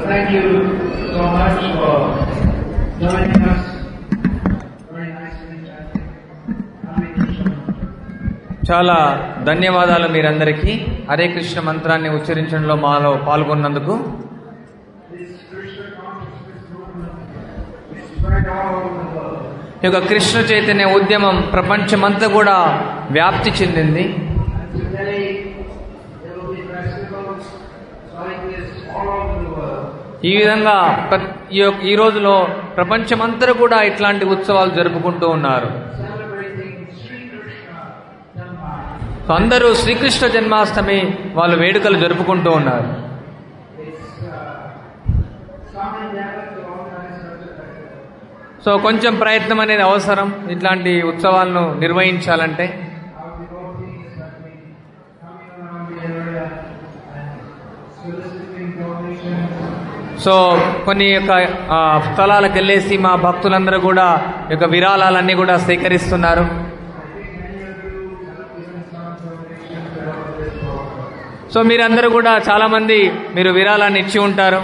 thank you so much for joining us. Very nicely chanting. Hare Krishna. చాలా ధన్యవాదాలు మీరందరికీ హరే కృష్ణ మంత్రాన్ని ఉచ్చరించడంలో మాలో పాల్గొన్నందుకు This Krishna consciousness movement is spread all over the world. ఈ యొక్క కృష్ణ చైతన్య ఉద్యమం ప్రపంచమంతా కూడా వ్యాప్తి చెందింది And today there will be festivals like this all over the world. ఈ విధంగా ప్ర- ఈ యొక్క- ఈ రోజులో ప్రపంచమంతా కూడా ఇట్లాంటి ఉత్సవాలు జరుపుకుంటూ ఉన్నారు Celebrating Sri Krishna Janma. So అందరూ శ్రీకృష్ణ జన్మాష్టమి వాళ్ళు వేడుకలు జరుపుకుంటూ ఉన్నారు It's uh, some endeavor to organize such a festival. So కొంచెం ప్రయత్నం అనేది అవసరం ఇట్లాంటి ఉత్సవాలను నిర్వహించాలంటే Our devotees have been coming around the area and soliciting donations. So కొన్ని యొక్క ఆ, స్థలాలకు వెళ్ళేసి మా భక్తులందరూ కూడా ఈ యొక్క విరాళాలన్నీ కూడా సేకరిస్తున్నారు I think many of you have given some donations to help this program. So మీరందరూ కూడా చాలా మంది మీరు విరాళాన్ని ఇచ్చి ఉంటారు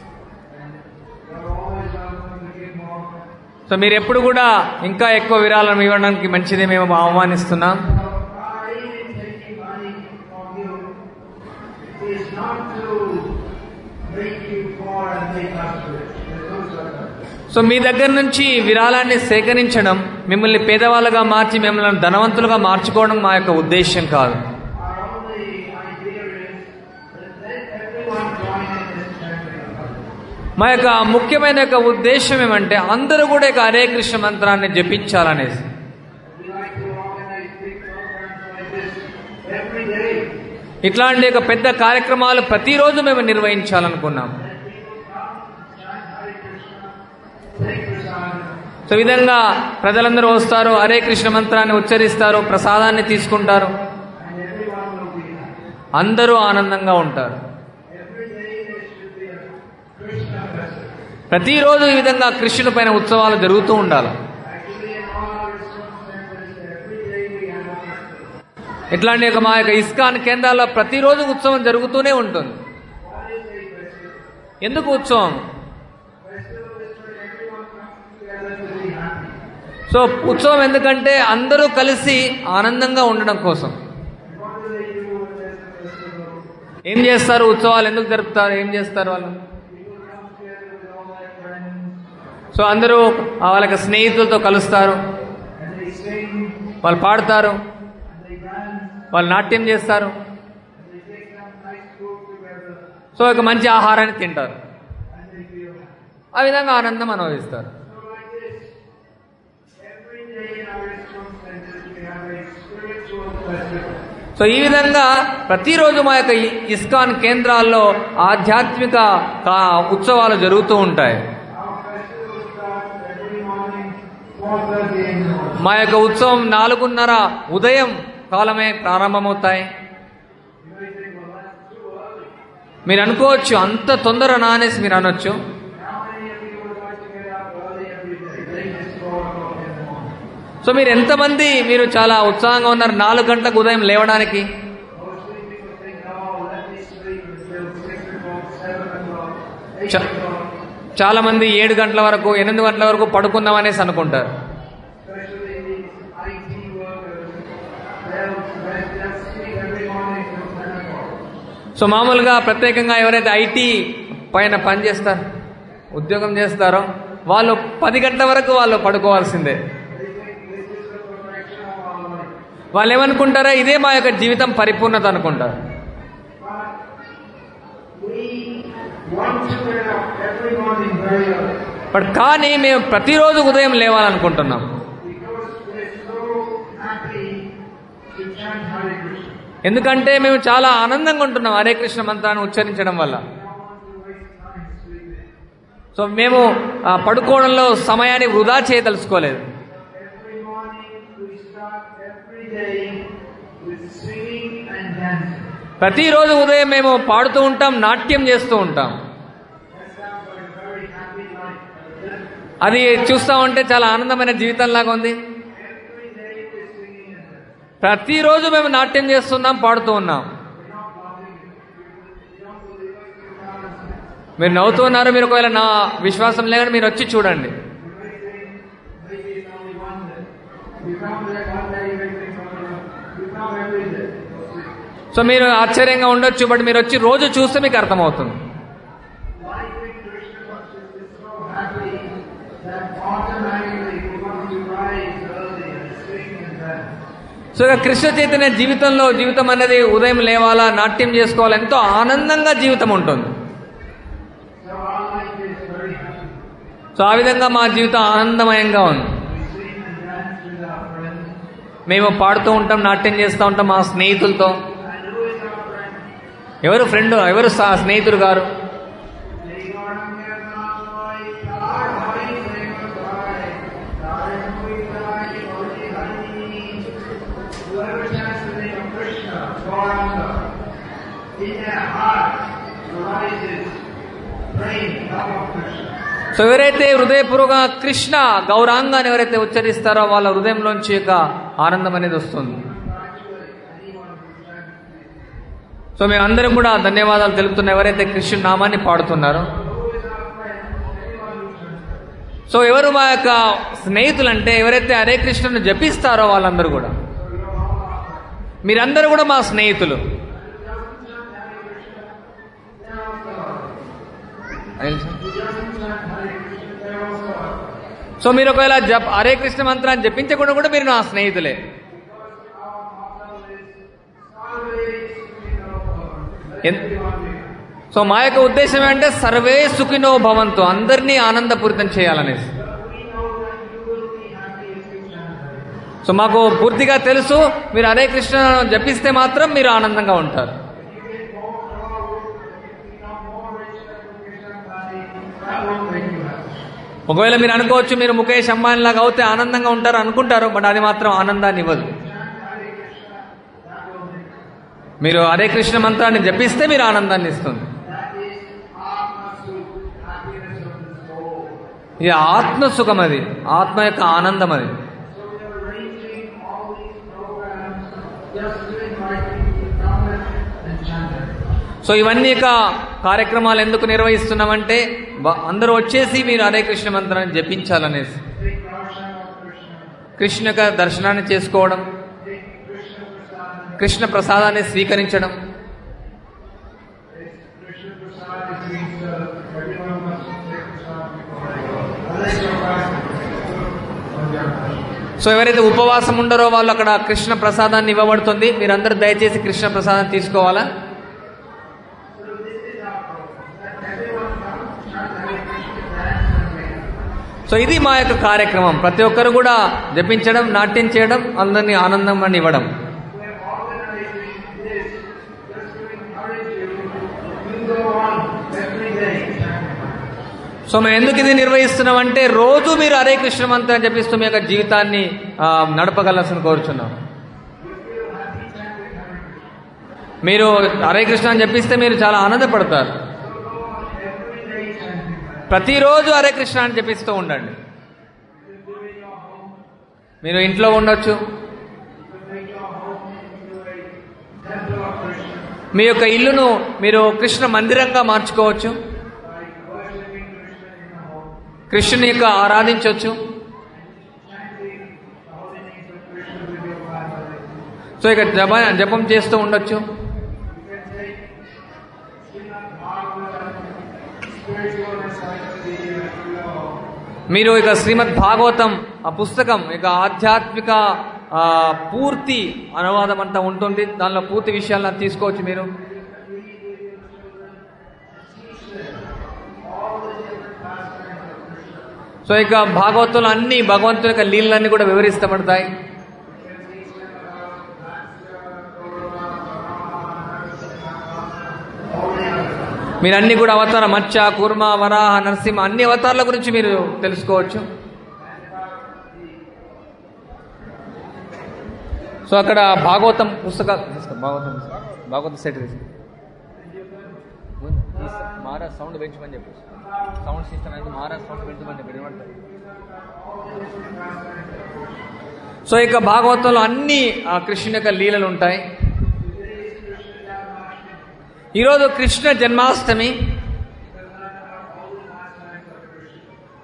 You're always welcome to give more. So మీరు ఎప్పుడు కూడా ఇంకా ఎక్కువ విరాళం ఇవ్వడానికి మంచిదే మేము ఆహ్వానిస్తున్నాం So our aim in taking money from you is not to make you poor and make us rich. There's no such thing. So మీ దగ్గర నుంచి విరాళాన్ని సేకరించడం మిమ్మల్ని పేదవాళ్ళగా మార్చి మిమ్మల్ని ధనవంతులుగా మార్చుకోవడం మా యొక్క ఉద్దేశం కాదు Our only idea is that let everyone join in this chanting of Hare. మా యొక్క ముఖ్యమైన యొక్క ఉద్దేశం ఏమంటే అందరూ కూడా ఇక హరే కృష్ణ మంత్రాన్ని జపించాలనేసి We like to organize big programs like this every day. ఇట్లాంటి ఒక పెద్ద కార్యక్రమాలు ప్రతిరోజు మేము నిర్వహించాలనుకున్నాం Let people come, chant Hare Krishna, take prasadam, so ఈ విధంగా ప్రజలందరూ వస్తారు హరే కృష్ణ మంత్రాన్ని ఉచ్చరిస్తారు ప్రసాదాన్ని తీసుకుంటారు and everyone will be happy. అందరూ ఆనందంగా ఉంటారు Every day there should be a Krishna festival. ప్రతిరోజు ఈ విధంగా కృష్ణుని పైన ఉత్సవాలు జరుగుతూ ఉండాలి Actually, in all our ISKCON centers, every day we have a festival. ఇట్లాంటి ఒక మా యొక్క ఇస్కాన్ కేంద్రాల్లో ప్రతిరోజు ఉత్సవం జరుగుతూనే ఉంటుంది What is a festival? ఎందుకు ఉత్సవం Festival is when everyone comes together to be happy. So ఉత్సవం ఎందుకంటే అందరూ కలిసి ఆనందంగా ఉండడం కోసం And what do they do when there's a festival? ఏం చేస్తారు ఉత్సవాలు ఎందుకు జరుపుతారు ఏం చేస్తారు వాళ్ళు People come together with all their friends so అందరూ ఆ వాళ్ళ యొక్క స్నేహితులతో కలుస్తారు and they sing వాళ్ళు పాడతారు and they dance వాళ్ళు నాట్యం చేస్తారు and they take some nice food together so ఒక మంచి ఆహారాన్ని తింటారు and they feel happy. ఆ విధంగా ఆనందం అనుభవిస్తారు So like this, every day in our ISKCON centers we have a spiritual festival. So ఈ విధంగా ప్రతిరోజు మా యొక్క ఇ- ఇస్కాన్ కేంద్రాల్లో ఆధ్యాత్మిక కా- ఉత్సవాలు జరుగుతూ ఉంటాయి Our festival starts every morning, 4.30 in the morning. మా యొక్క ఉత్సవం నాలుగున్నర ఉదయం కాలమే ప్రారంభమవుతాయి You may think, well, that's too early. మీరు అనుకోవచ్చు అంత తొందరనా అనేసి మీరు అనొచ్చు How many of you would like to get up early every day? Latest 4 o'clock in the morning. So మీరు ఎంతమంది మీరు చాలా ఉత్సాహంగా ఉన్నారు నాలుగు గంటలకు ఉదయం లేవడానికి Mostly people think, oh, let me sleep until 6 o'clock, 7 o'clock, 8 Ch- o'clock. చాలా మంది ఏడు గంటల వరకు ఎనిమిది గంటల వరకు పడుకుందాం అనేసి అనుకుంటారు Especially these IT workers, they'll, they'll sleep every morning till 10 o'clock. So మామూలుగా ప్రత్యేకంగా ఎవరైతే ఐటీ పైన పని చేస్తారు ఉద్యోగం చేస్తారో వాళ్ళు పది గంటల వరకు వాళ్ళు పడుకోవాల్సిందే They think this is the perfection of our life. వాళ్ళు ఏమనుకుంటారా ఇదే మా యొక్క జీవితం పరిపూర్ణత అనుకుంటారు But we want to get up every morning very early but కానీ మేము ప్రతిరోజు ఉదయం లేవాలనుకుంటున్నాం because we're so happy to chant Hare Krishna. ఎందుకంటే మేము చాలా ఆనందంగా ఉంటున్నాం హరే కృష్ణ మంత్రాన్ని ఉచ్చరించడం వల్ల We don't want to waste time sleeping. So మేము ఆ, పడుకోవడంలో సమయాన్ని వృధా చేయదలుచుకోలేదు Every morning we start every day with singing and dancing. ప్రతిరోజు ఉదయం మేము పాడుతూ ఉంటాం నాట్యం చేస్తూ ఉంటాం That sounds like a very happy life. అది చూస్తా ఉంటే చాలా ఆనందమైన జీవితంలాగా ఉంది Every day we're singing and dancing. ప్రతిరోజు మేము నాట్యం చేస్తున్నాం పాడుతూ ఉన్నాం We're not laughing. We don't believe us to మీరు నవ్వుతూ ఉన్నారు మీరు ఒకవేళ నా విశ్వాసం లేదని మీరు వచ్చి చూడండి You may think maybe it's only one day. You come there one day, you may think something else. You come every day. So మీరు ఆశ్చర్యంగా ఉండొచ్చు బట్ మీరు వచ్చి రోజు చూస్తే మీకు అర్థమవుతుంది Life in Krishna consciousness is so happy that automatically we want to rise early and sing and dance. So ఇక కృష్ణ చైతన్య జీవితంలో జీవితం అనేది ఉదయం లేవాలా నాట్యం చేసుకోవాలా ఎంతో ఆనందంగా జీవితం ఉంటుంది So our life is very happy. So ఆ విధంగా మా జీవితం ఆనందమయంగా ఉంది We sing and dance with our friends. మేము పాడుతూ ఉంటాం నాట్యం చేస్తూ ఉంటాం మా స్నేహితులతో And who is our friend? ఎవరు ఫ్రెండ్ ఎవరు సా- స్నేహితుడు గారు Whoever chants the name of Krishna, Gauranga, in their heart arises praying, love of Krishna. So ఎవరైతే హృదయపూర్వక కృష్ణ గౌరాంగ అని ఎవరైతే ఉచ్చరిస్తారో వాళ్ళ హృదయంలోంచి యొక్క ఆనందం అనేది వస్తుంది సో మేము అందరం కూడా ధన్యవాదాలు తెలుపుతున్నాం ఎవరైతే కృష్ణుడి నామాన్ని పాడుతున్నారో సో ఎవరు మా యొక్క స్నేహితులు అంటే ఎవరైతే హరే కృష్ణను జపిస్తారో వాళ్ళందరూ కూడా మీరందరూ కూడా మా స్నేహితులు సో మీరు ఒకవేళ జప్ హరే కృష్ణ మంత్రాన్ని జపించకుండా కూడా మీరు నా స్నేహితులే ఎన్- సో మా యొక్క ఉద్దేశం ఏంటంటే సర్వే సుఖినో భవంతు అందరినీ ఆనందపూరితం చేయాలనేసి సో మాకు పూర్తిగా తెలుసు మీరు హరే కృష్ణ జపిస్తే మాత్రం మీరు ఆనందంగా ఉంటారు That won't make you happy. ఒకవేళ మీరు అనుకోవచ్చు మీరు ముఖేష్ అంబానీ లాగా అవుతే ఆనందంగా ఉంటారు అనుకుంటారు బట్ అది మాత్రం ఆనందాన్ని ఇవ్వదు మీరు హరే కృష్ణ మంత్రాన్ని జపిస్తే మీరు ఆనందాన్ని ఇస్తుంది That is Atma Sukh, happiness of the soul. ఇది ఆత్మ సుఖం అది ఆత్మ యొక్క ఆనందం అది So we are arranging all these programs, just to invite people to come and chant it. So ఇవన్నీ యొక్క కార్యక్రమాలు ఎందుకు నిర్వహిస్తున్నామంటే బ- అందరూ వచ్చేసి మీరు హరే కృష్ణ మంత్రాన్ని జపించాలనేసి Take darshan of Krishna, Krishna యొక్క దర్శనాన్ని చేసుకోవడం take Krishna Prasad. కృష్ణ ప్రసాదాన్ని స్వీకరించడం Krishna Prasad it means uh, everyone must take Prasad before they go. Unless you're fasting. So ఎవరైతే ఉపవాసం ఉండరో వాళ్ళు అక్కడ కృష్ణ ప్రసాదాన్ని ఇవ్వబడుతుంది మీరందరూ దయచేసి కృష్ణ ప్రసాదం తీసుకోవాలా So this is our program. That everyone comes, chant Hare Krishna, dance and make. So ఇది మా యొక్క కార్యక్రమం ప్రతి ఒక్కరు కూడా జపించడం నాట్యం చేయడం అందరినీ ఆనందం అని ఇవ్వడం We are organizing this just to encourage you. You go on every day chanting. So మేము ఎందుకు ఇది నిర్వహిస్తున్నాం అంటే రోజు మీరు హరే కృష్ణ మంత్రం జపిస్తూ మీ యొక్క జీవితాన్ని ఆ, నడపగలసని కోరుచున్నాం మీరు హరే కృష్ణ అని జపిస్తే మీరు చాలా ఆనందపడతారు Every day chanting. ప్రతిరోజు హరే కృష్ణ అని జపిస్తూ ఉండండి మీరు ఇంట్లో ఉండొచ్చు Make your home into a temple of Krishna మీ యొక్క ఇల్లును మీరు కృష్ణ మందిరంగా మార్చుకోవచ్చు by worshipping Krishna in the home, కృష్ణుని యొక్క ఆరాధించవచ్చు chanting the holy names of Krishna with your family. So ఇక జప జపం చేస్తూ ఉండొచ్చు You can take Srimad Bhagavatam, spiritual encyclopedia to your home. మీరు ఇక శ్రీమద్ భాగవతం ఆ పుస్తకం ఇక ఆధ్యాత్మిక ఆ, పూర్తి అనువాదం అంతా ఉంటుంది దానిలో పూర్తి విషయాలను తీసుకోవచ్చు మీరు సో ఇక భాగవతంలో అన్ని భగవంతుని యొక్క లీలన్నీ కూడా వివరిస్తబడతాయి మీరు అన్ని కూడా అవతార మత్స్య కూర్మ వరాహ నరసింహ అన్ని అవతారాల గురించి మీరు తెలుసుకోవచ్చు సో అక్కడ భాగవతం పుస్తకాలు తీసుకో, భాగవతం తీసుకో. భాగవతం సెట్ తీసుకో. ఈ స- మహారాజ్ సౌండ్ పెంచమని చెప్పి సౌండ్ సిస్టమ్ అయితే మహారాజ్ సౌండ్ పెంచమని చెప్పి ఏమంటారు సో ఇక భాగవతంలో అన్ని ఆ కృష్ణుని యొక్క లీలలు ఉంటాయి ఈరోజు కృష్ణ జన్మాష్టమి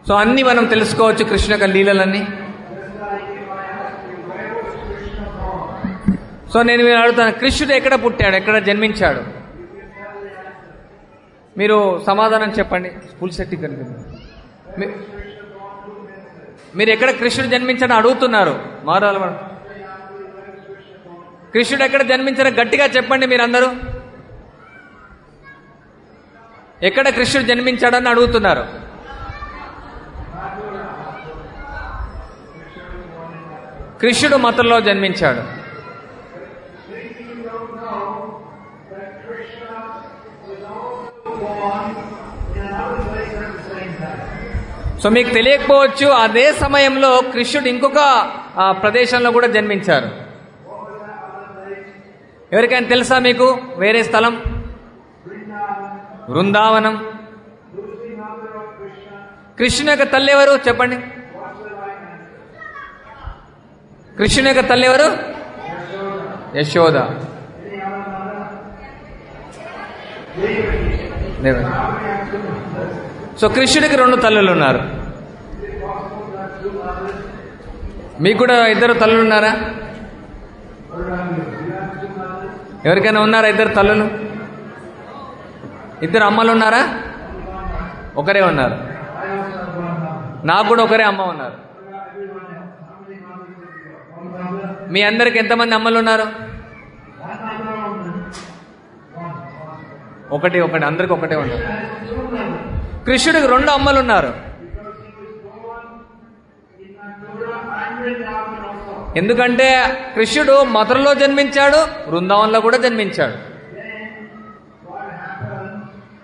సో అన్ని మనం తెలుసుకోవచ్చు కృష్ణ యొక్క లీలలన్నీ Just like if I ask you, where was Krishna born? So నేను మీరు అడుగుతాను కృష్ణుడు ఎక్కడ పుట్టాడు ఎక్కడ జన్మించాడు మీరు సమాధానం చెప్పండి ఫుల్ సెట్ ఇక్కడ మీ- మీరు ఎక్కడ కృష్ణుడు జన్మించాడని అడుగుతున్నారు మారాలి మనం కృష్ణుడు ఎక్కడ జన్మించారో గట్టిగా చెప్పండి మీరందరూ ఎక్కడ కృష్ణుడు జన్మించాడని అడుగుతున్నారు కృష్ణుడు మతంలో జన్మించాడు Maybe you don't know that Krishna was also born in another place at the same time. So మీకు తెలియకపోవచ్చు అదే సమయంలో కృష్ణుడు ఇంకొక ఆ, ప్రదేశంలో కూడా జన్మించారు What was that other place? ఎవరికైనా తెలుసా మీకు వేరే స్థలం Vrindavan. Brindavanam Who's the mother of Krishna? కృష్ణుని యొక్క తల్లి ఎవరు చెప్పండి What's the right answer? కృష్ణుని యొక్క తల్లి ఎవరు Yashoda. Yashoda Any other mother? Devaki. Devaki. How many have two mothers? So కృష్ణుడికి రెండు తల్లులు ఉన్నారు Is it possible to have two mothers? మీకు కూడా ఇద్దరు తల్లులు ఉన్నారా What about you? Do you have two mothers? ఎవరికైనా ఉన్నారా ఇద్దరు తల్లులు ఇద్దరు అమ్మలు ఉన్నారా ఒకరే ఉన్నారు I also have one mother. నాకు కూడా ఒకరే అమ్మ ఉన్నారు What about everyone else? How many mothers have you got? One mother? మీ అందరికి ఎంతమంది అమ్మలు ఉన్నారు One mother only? One. One. ఒకటి ఒకటి అందరికి ఒకటే ఉన్నారు Krishna has two mothers. కృష్ణుడికి రెండు అమ్మలు ఉన్నారు Because he was born in Mathura and Vrindavan also. ఎందుకంటే కృష్ణుడు మధురలో జన్మించాడు బృందావనంలో కూడా జన్మించాడు Then what happened?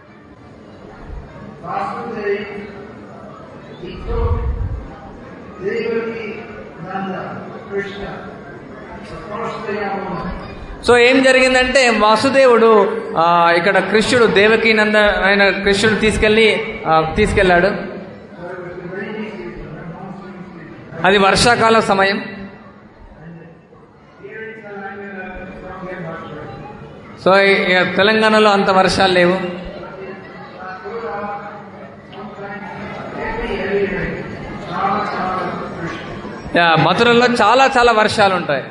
Vasudeva, he took Devaki Nanda, Krishna, across the Yamuna. So ఏం జరిగిందంటే వాసుదేవుడు ఆ, ఇక్కడ కృష్ణుడు దేవకి నంద ఆయన కృష్ణుడు తీసుకెళ్లి ఆ, తీసుకెళ్లాడు So it was the rainy season, the monsoon season. అది వర్షాకాల సమయం Here in Telangana, it's not very much rain. So ఈ- ఈ తెలంగాణలో అంత వర్షాలు లేవు Mathura, sometimes heavy, heavy rain. Chala, chala, Krishna. Yeah, మథురలో చాలా చాలా వర్షాలు ఉంటాయి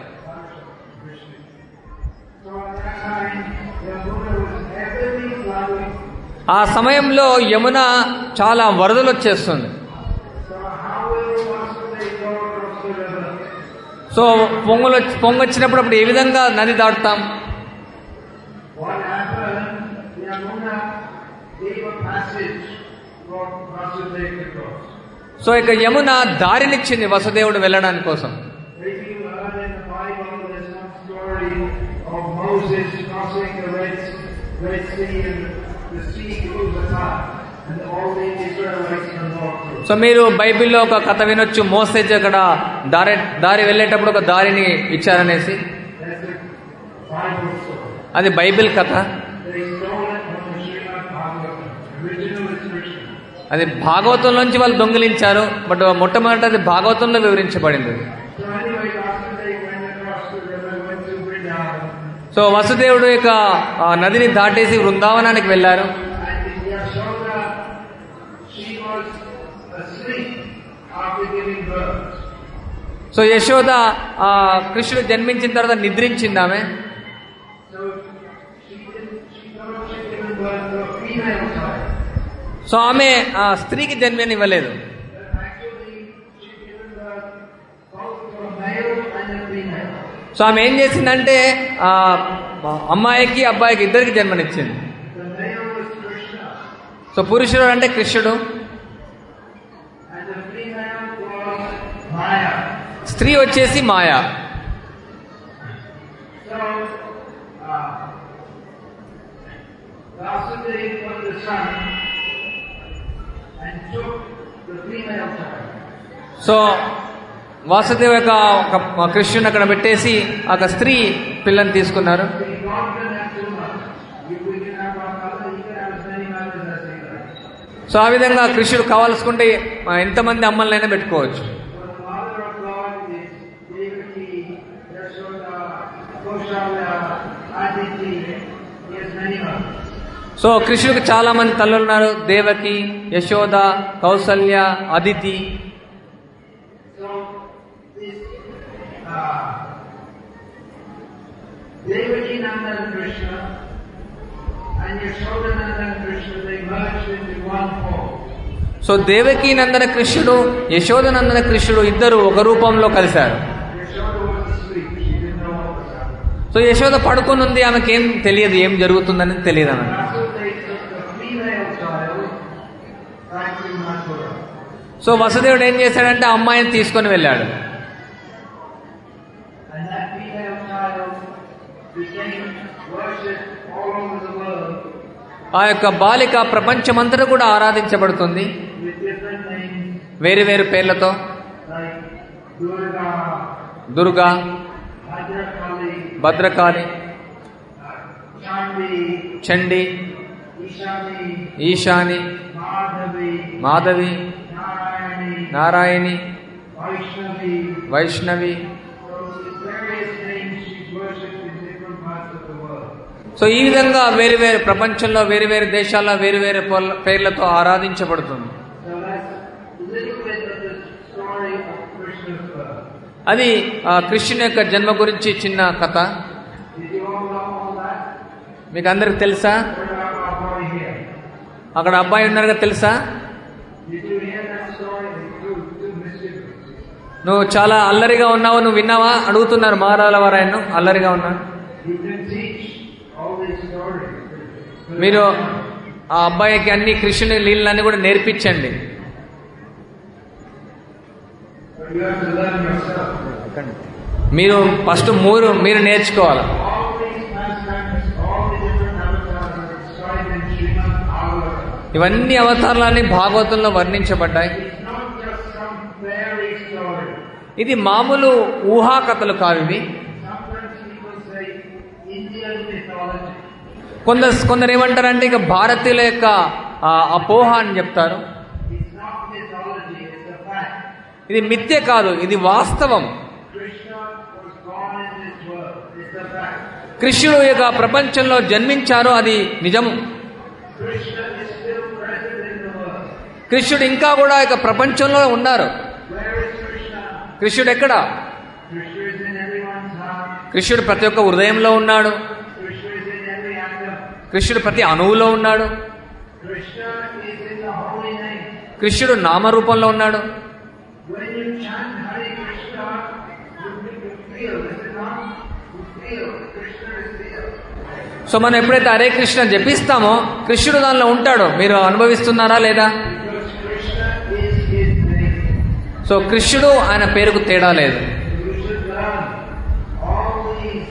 So at that time, Yamuna was heavily flooding. ఆ సమయంలో యమున చాలా వరదలు వచ్చేస్తుంది So how will Vasudeva go across the river? So పొంగులు పొంగొచ్చినప్పుడు అప్పుడు ఏ విధంగా నది దాటుతాం What happened? Yamuna gave a passage for Vasudeva to cross. So ఇక యమున దారినిచ్చింది వసుదేవుడు వెళ్ళడానికి కోసం If you learn in the Bible, there's some story of Moses crossing the Red, Red Sea and the sea goes apart and all the Israelites can walk through. So మీరు బైబిల్లో ఒక కథ వినొచ్చు మోసేజ్ అక్కడ దారి దారి వెళ్ళేటప్పుడు ఒక దారిని ఇచ్చారనేసి That's the Bible story. అది బైబిల్ కథ They stole it from the Srimad Bhagavatam. Original is Krishna. అది భాగవతంలోంచి వాళ్ళు దొంగిలించారు బట్ మొట్టమొదట అది భాగవతంలో వివరించబడింది So anyway, Vasudeva went across the river, went to Vrindavan, so వసుదేవుడు యొక్క ఆ, నదిని దాటేసి వృందావనానికి వెళ్ళారు and in Yashoda, she was asleep after giving birth. So Yashoda ఆ కృష్ణుడు జన్మించిన తర్వాత నిద్రించింది ఆమె So she didn't, she thought she had given birth to a female child. So ఆమె ఆ స్త్రీకి జన్మనివ్వలేదు But actually, she had given birth both to a male and a female. So ఆమె ఏం చేసిందంటే ఆ అమ్మాయికి అబ్బాయికి ఇద్దరికి జన్మనిచ్చింది The male was Krishna, so పురుషుడు అంటే కృష్ణుడు and the female was Maya. స్త్రీ వచ్చేసి Maya So, uh, Vasudeva was the son and took the female child. So Vasudeva యొక్క ఒక కృష్ణుని అక్కడ పెట్టేసి ఒక స్త్రీ పిల్లని తీసుకున్నారు See, God can have two mothers. If we can have one mother, He can have as many mothers as He likes. So ఆ విధంగా కృష్ణుడు కావాల్సుకుంటే ఆ, ఎంతమంది అమ్మలనైనా పెట్టుకోవచ్చు So the mother of God is Devaki, Yashoda, Koshalya, Aditi. He has many mothers. So కృష్ణుడికి చాలా మంది తల్లులు ఉన్నారు Devaki Yashoda Kausalya Aditi So, this, uh, Devaki Nandan Krishna and Yashoda Nandan Krishna, they merged into one form. So Devaki Nandana కృష్ణుడు యశోద నందన కృష్ణుడు ఇద్దరు ఒక రూపంలో కలిశారు Yashoda was asleep. She didn't know what was happening. So Yashoda పడుకొని ఉంది ఆమెకి ఏం తెలియదు ఏం జరుగుతుందని తెలియదు ఆమె And so they took the female child back to Mathura. So వసుదేవుడు ఏం చేశాడంటే ఆ అమ్మాయిని తీసుకొని వెళ్ళాడు And that female child became worshipped all over the world ఆ యొక్క బాలిక ప్రపంచమంతటా కూడా ఆరాధించబడుతుంది with different names వేరు వేరు పేర్లతో like Durga, Durga Bhadrakali, Bhadrakali Chandi, Chandi Ishani, Ishani Madhavi, Madhavi Narayani, Narayani Vaishnavi. Vaishnavi So with various names she's worshipped in different parts of the world. So ఈ విధంగా వేరు వేరు ప్రపంచంలో వేరు వేరు దేశాల్లో వేరు వేరు పేర్ల- పేర్లతో ఆరాధించబడుతుంది So that's a little bit of the story of Krishna's birth. అది ఆ కృష్ణుని యొక్క జన్మ గురించి చిన్న కథ Did you all know all that? మీకు అందరికి తెలుసా What about our boy here? అక్కడ అబ్బాయి ఉన్నారుగా తెలుసా Did you hear that story? It's too, too mischievous. నువ్వు చాలా అల్లరిగా ఉన్నావు నువ్వు విన్నావా అడుగుతున్నారు మహారాజుల వారాయన్ను అల్లరిగా ఉన్నాను You can teach all these stories. మీరు ఆ అబ్బాయికి అన్ని కృష్ణుని లీలన్నీ కూడా నేర్పించండి But you have to learn yourself. మీరు ఫస్ట్ మూరు మీరు నేర్చుకోవాలి All these pastimes, all the different avatars are described in Srimad Bhagavatam. ఇవన్నీ అవతారాలన్నీ భాగవతంలో వర్ణించబడ్డాయి It's not just some fairy story. ఇది మామూలు ఊహా కథలు కావు ఇవి Sometimes people say Indian mythology. కొందరు కొందరు ఏమంటారంటే ఇక భారతీయుల యొక్క ఆ, అపోహ అని చెప్తారు It's not mythology, it's a fact. ఇది మిథ్య కాదు ఇది వాస్తవం Krishna was born in this world. It's a fact. కృష్ణుడు యొక్క ప్రపంచంలో జన్మించారు అది నిజము Krishna is still present in the world. కృష్ణుడు ఇంకా కూడా ఇక ప్రపంచంలో ఉన్నారు Where is Krishna? కృష్ణుడు ఎక్కడ Krishna is in everyone's heart. కృష్ణుడు ప్రతి ఒక్క హృదయంలో ఉన్నాడు Krishna is in every atom. కృష్ణుడు ప్రతి అణువులో ఉన్నాడు Krishna is in the holy name. కృష్ణుడు నామరూపంలో ఉన్నాడు When you chant Hare Krishna, you, you feel, is it not? You feel Krishna is there. So మనం ఎప్పుడైతే హరే కృష్ణ జపిస్తామో కృష్ణుడు దానిలో ఉంటాడు మీరు అనుభవిస్తున్నారా లేదా Because Krishna is his name. So కృష్ణుడు ఆయన పేరుకు తేడా లేదు You should learn all these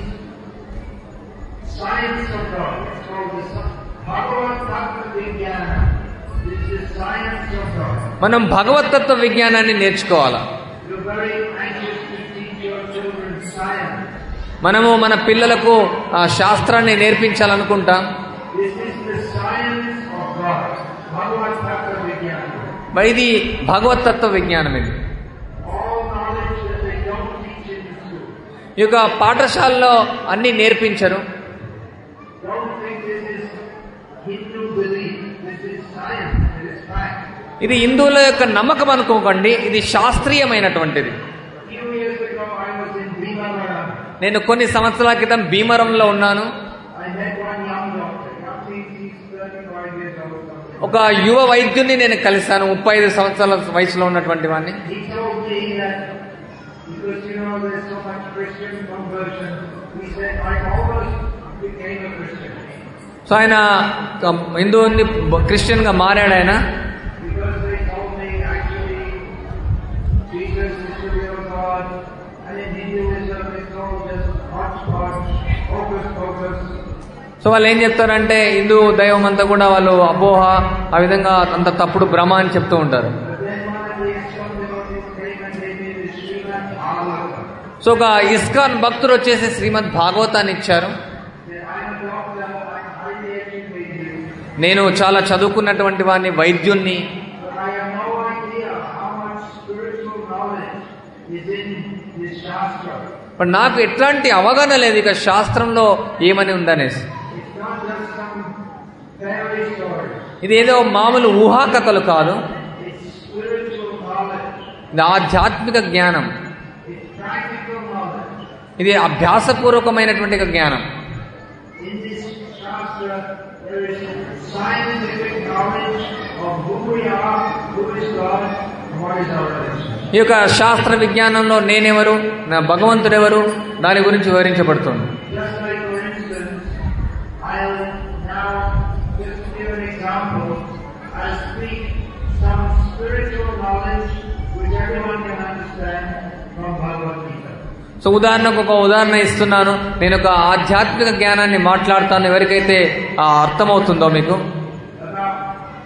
science of God. It's called the sci- Bhagavad Tattva Vijnana. This is science of God. మనం భగవతత్వ విజ్ఞానాన్ని నేర్చుకోవాలా You're very anxious to teach your children science. మనము మన పిల్లలకు ఆ శాస్త్రాన్ని నేర్పించాలనుకుంటాం This is the science of God. Bhagavad Tattva Vijnana. మరి ఇది భగవతత్వ విజ్ఞానం ఇది All knowledge that they don't teach in the school. ఈ యొక్క పాఠశాలలో అన్ని నేర్పించరు Don't think this is Hindu belief. This is science. It is fact. ఇది హిందువుల యొక్క నమ్మకం అనుకోకండి ఇది శాస్త్రీయమైనటువంటిది A few years ago, I was in Bhimavaram. నేను కొన్ని సంవత్సరాల క్రితం భీమరంలో ఉన్నాను I met one young doctor. Now he's, he's 35 years old. something. ఒక యువ వైద్యుని నేను కలిశాను ముప్పై ఐదు సంవత్సరాల వయసులో ఉన్నటువంటి వాడిని He told me that because you know there's so much Christian conversion, he said I almost became a Christian so ఆయన హిందువుని క్రిస్టియన్ గా మారాడు ఆయన because they told me actually Jesus is the real God, and in Hinduism it's all just hodgepodge, hocus pocus. So వాళ్ళు ఏం చెప్తారంటే హిందూ దైవం అంతా కూడా వాళ్ళు అపోహ ఆ విధంగా అంత తప్పుడు భ్రమ అని చెప్తూ ఉంటారు But then one of the Ishwan devotees came and gave me the Srimad Bhagavatam. So ఒక ఇస్కాన్ భక్తుడు వచ్చేసి శ్రీమద్ భాగవతాన్ని ఇచ్చారు Said, I'm a doctor, I'm highly educated, నేను చాలా చదువుకున్నటువంటి వాడిని వైద్యుణ్ణి but I have no idea how much spiritual knowledge is in this Shastra. But నాకు ఎట్లాంటి అవగాహన లేదు ఇక శాస్త్రంలో ఏమని ఉందనేసి It's not just some fairy stories. ఇది ఏదో మామూలు ఊహాకథలు కాదు It's spiritual knowledge. ఇది ఆధ్యాత్మిక జ్ఞానం It's practical knowledge. ఇది అభ్యాసపూర్వకమైనటువంటి ఒక జ్ఞానం In this Shastra, there is scientific knowledge of who we are, who is God, and what is our relationship. ఈ యొక్క శాస్త్ర విజ్ఞానంలో నేనెవరు నా భగవంతుడెవరు దాని గురించి వివరించబడుతుంది Just like, for instance, I'll now just give an example. I'll speak some spiritual knowledge which everyone can understand from Bhagavad Gita. So ఉదాహరణకు ఒక ఉదాహరణ ఇస్తున్నాను నేను ఒక ఆధ్యాత్మిక జ్ఞానాన్ని మాట్లాడతాను ఎవరికైతే ఆ అర్థమవుతుందో మీకు About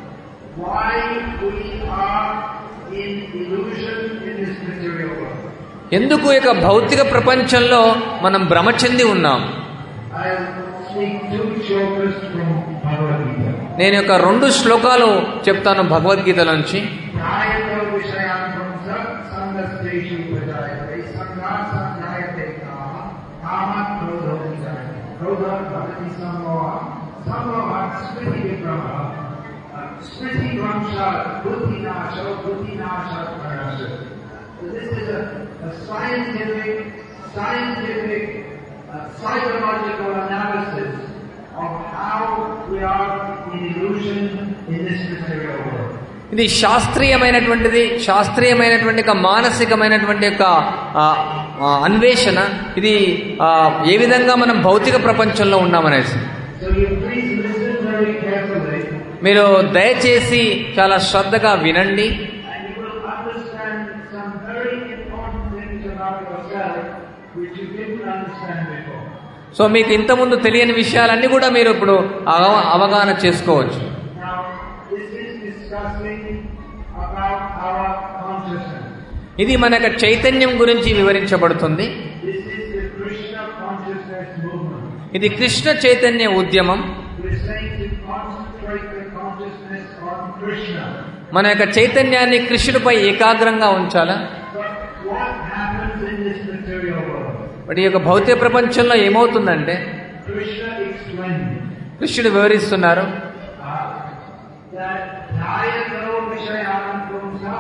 why we are in illusion in this material world. ఎందుకు ఈ యొక్క భౌతిక ప్రపంచంలో మనం భ్రమ చెంది ఉన్నాం I'll speak two shlokas from Bhagavad Gita. నేను యొక్క రెండు శ్లోకాలు చెప్తాను భగవద్గీత నుంచి ध्यायतो विषयान् संगस्तेषु प्रजायते संगात् संजायते कामः कामात् क्रोधो विजायते क्रोधात् भवति सम्मोहः सम्मोहात् स्मृतिविभ्रमः स्मृतिभ्रंशात् बुद्धिनाशो बुद्धिनाशात् प्रणश्यते So this is a, a scientific, scientific, uh, psychological analysis of how we are in illusion in this material world. ఇది శాస్త్రీయమైనటువంటిది శాస్త్రీయమైనటువంటి ఒక మానసికమైనటువంటి యొక్క ఆ, ఆ, అన్వేషణ ఇది ఆ, ఏ విధంగా మనం భౌతిక ప్రపంచంలో ఉన్నామనేసి So you please listen very carefully మీరు దయచేసి చాలా శ్రద్ధగా వినండి and you will understand some very important things about yourself which you didn't understand before. So మీకు ఇంతకుముందు తెలియని విషయాలన్నీ కూడా మీరు ఇప్పుడు అవ- అవగాహన చేసుకోవచ్చు Now, this is discussing about our consciousness. ఇది మన యొక్క చైతన్యం గురించి వివరించబడుతుంది This is the Krishna consciousness movement. ఇది కృష్ణ చైతన్య ఉద్యమం We're saying to concentrate the consciousness on Krishna. మన యొక్క చైతన్యాన్ని కృష్ణుడిపై ఏకాగ్రంగా ఉంచాలా But what happens in this material world? But ఈ యొక్క భౌతిక ప్రపంచంలో ఏమవుతుందంటే Krishna explained కృష్ణుడు వివరిస్తున్నారు uh, that Dhayato Vishayanam Pumsa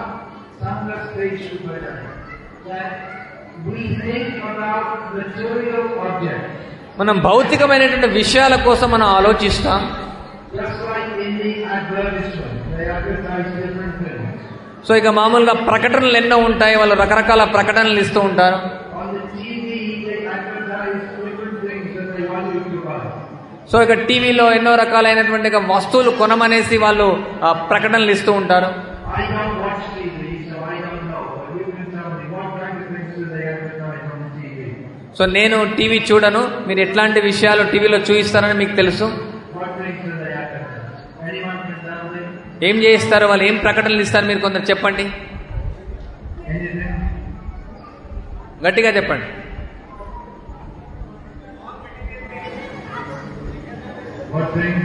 Sangaseshu Bhajana. That we think about material objects. మనం భౌతికమైనటువంటి విషయాల కోసం మనం ఆలోచిస్తాం Just like in the advertisement, they advertise different things. So ఇక మామూలుగా ప్రకటనలు ఎన్నో ఉంటాయి వాళ్ళు రకరకాల ప్రకటనలు ఇస్తూ ఉంటారు On the TV, they advertise different things that they want you to buy. So ఇక టీవీలో ఎన్నో రకాలైనటువంటి ఇక వస్తువులు కొనమనేసి వాళ్ళు ఆ, ప్రకటనలు ఇస్తూ ఉంటారు I don't watch TV, so I don't know. But you can tell me what kind of things do they advertise on the TV? So నేను టీవీ చూడను మీరు ఎట్లాంటి విషయాలు టీవీలో చూపిస్తారని మీకు తెలుసు What things do they advertise? Anyone can tell me? ఏం చేయిస్తారు వాళ్ళు ఏం ప్రకటనలు ఇస్తారు మీరు కొందరు చెప్పండి Anything? గట్టిగా చెప్పండి What things?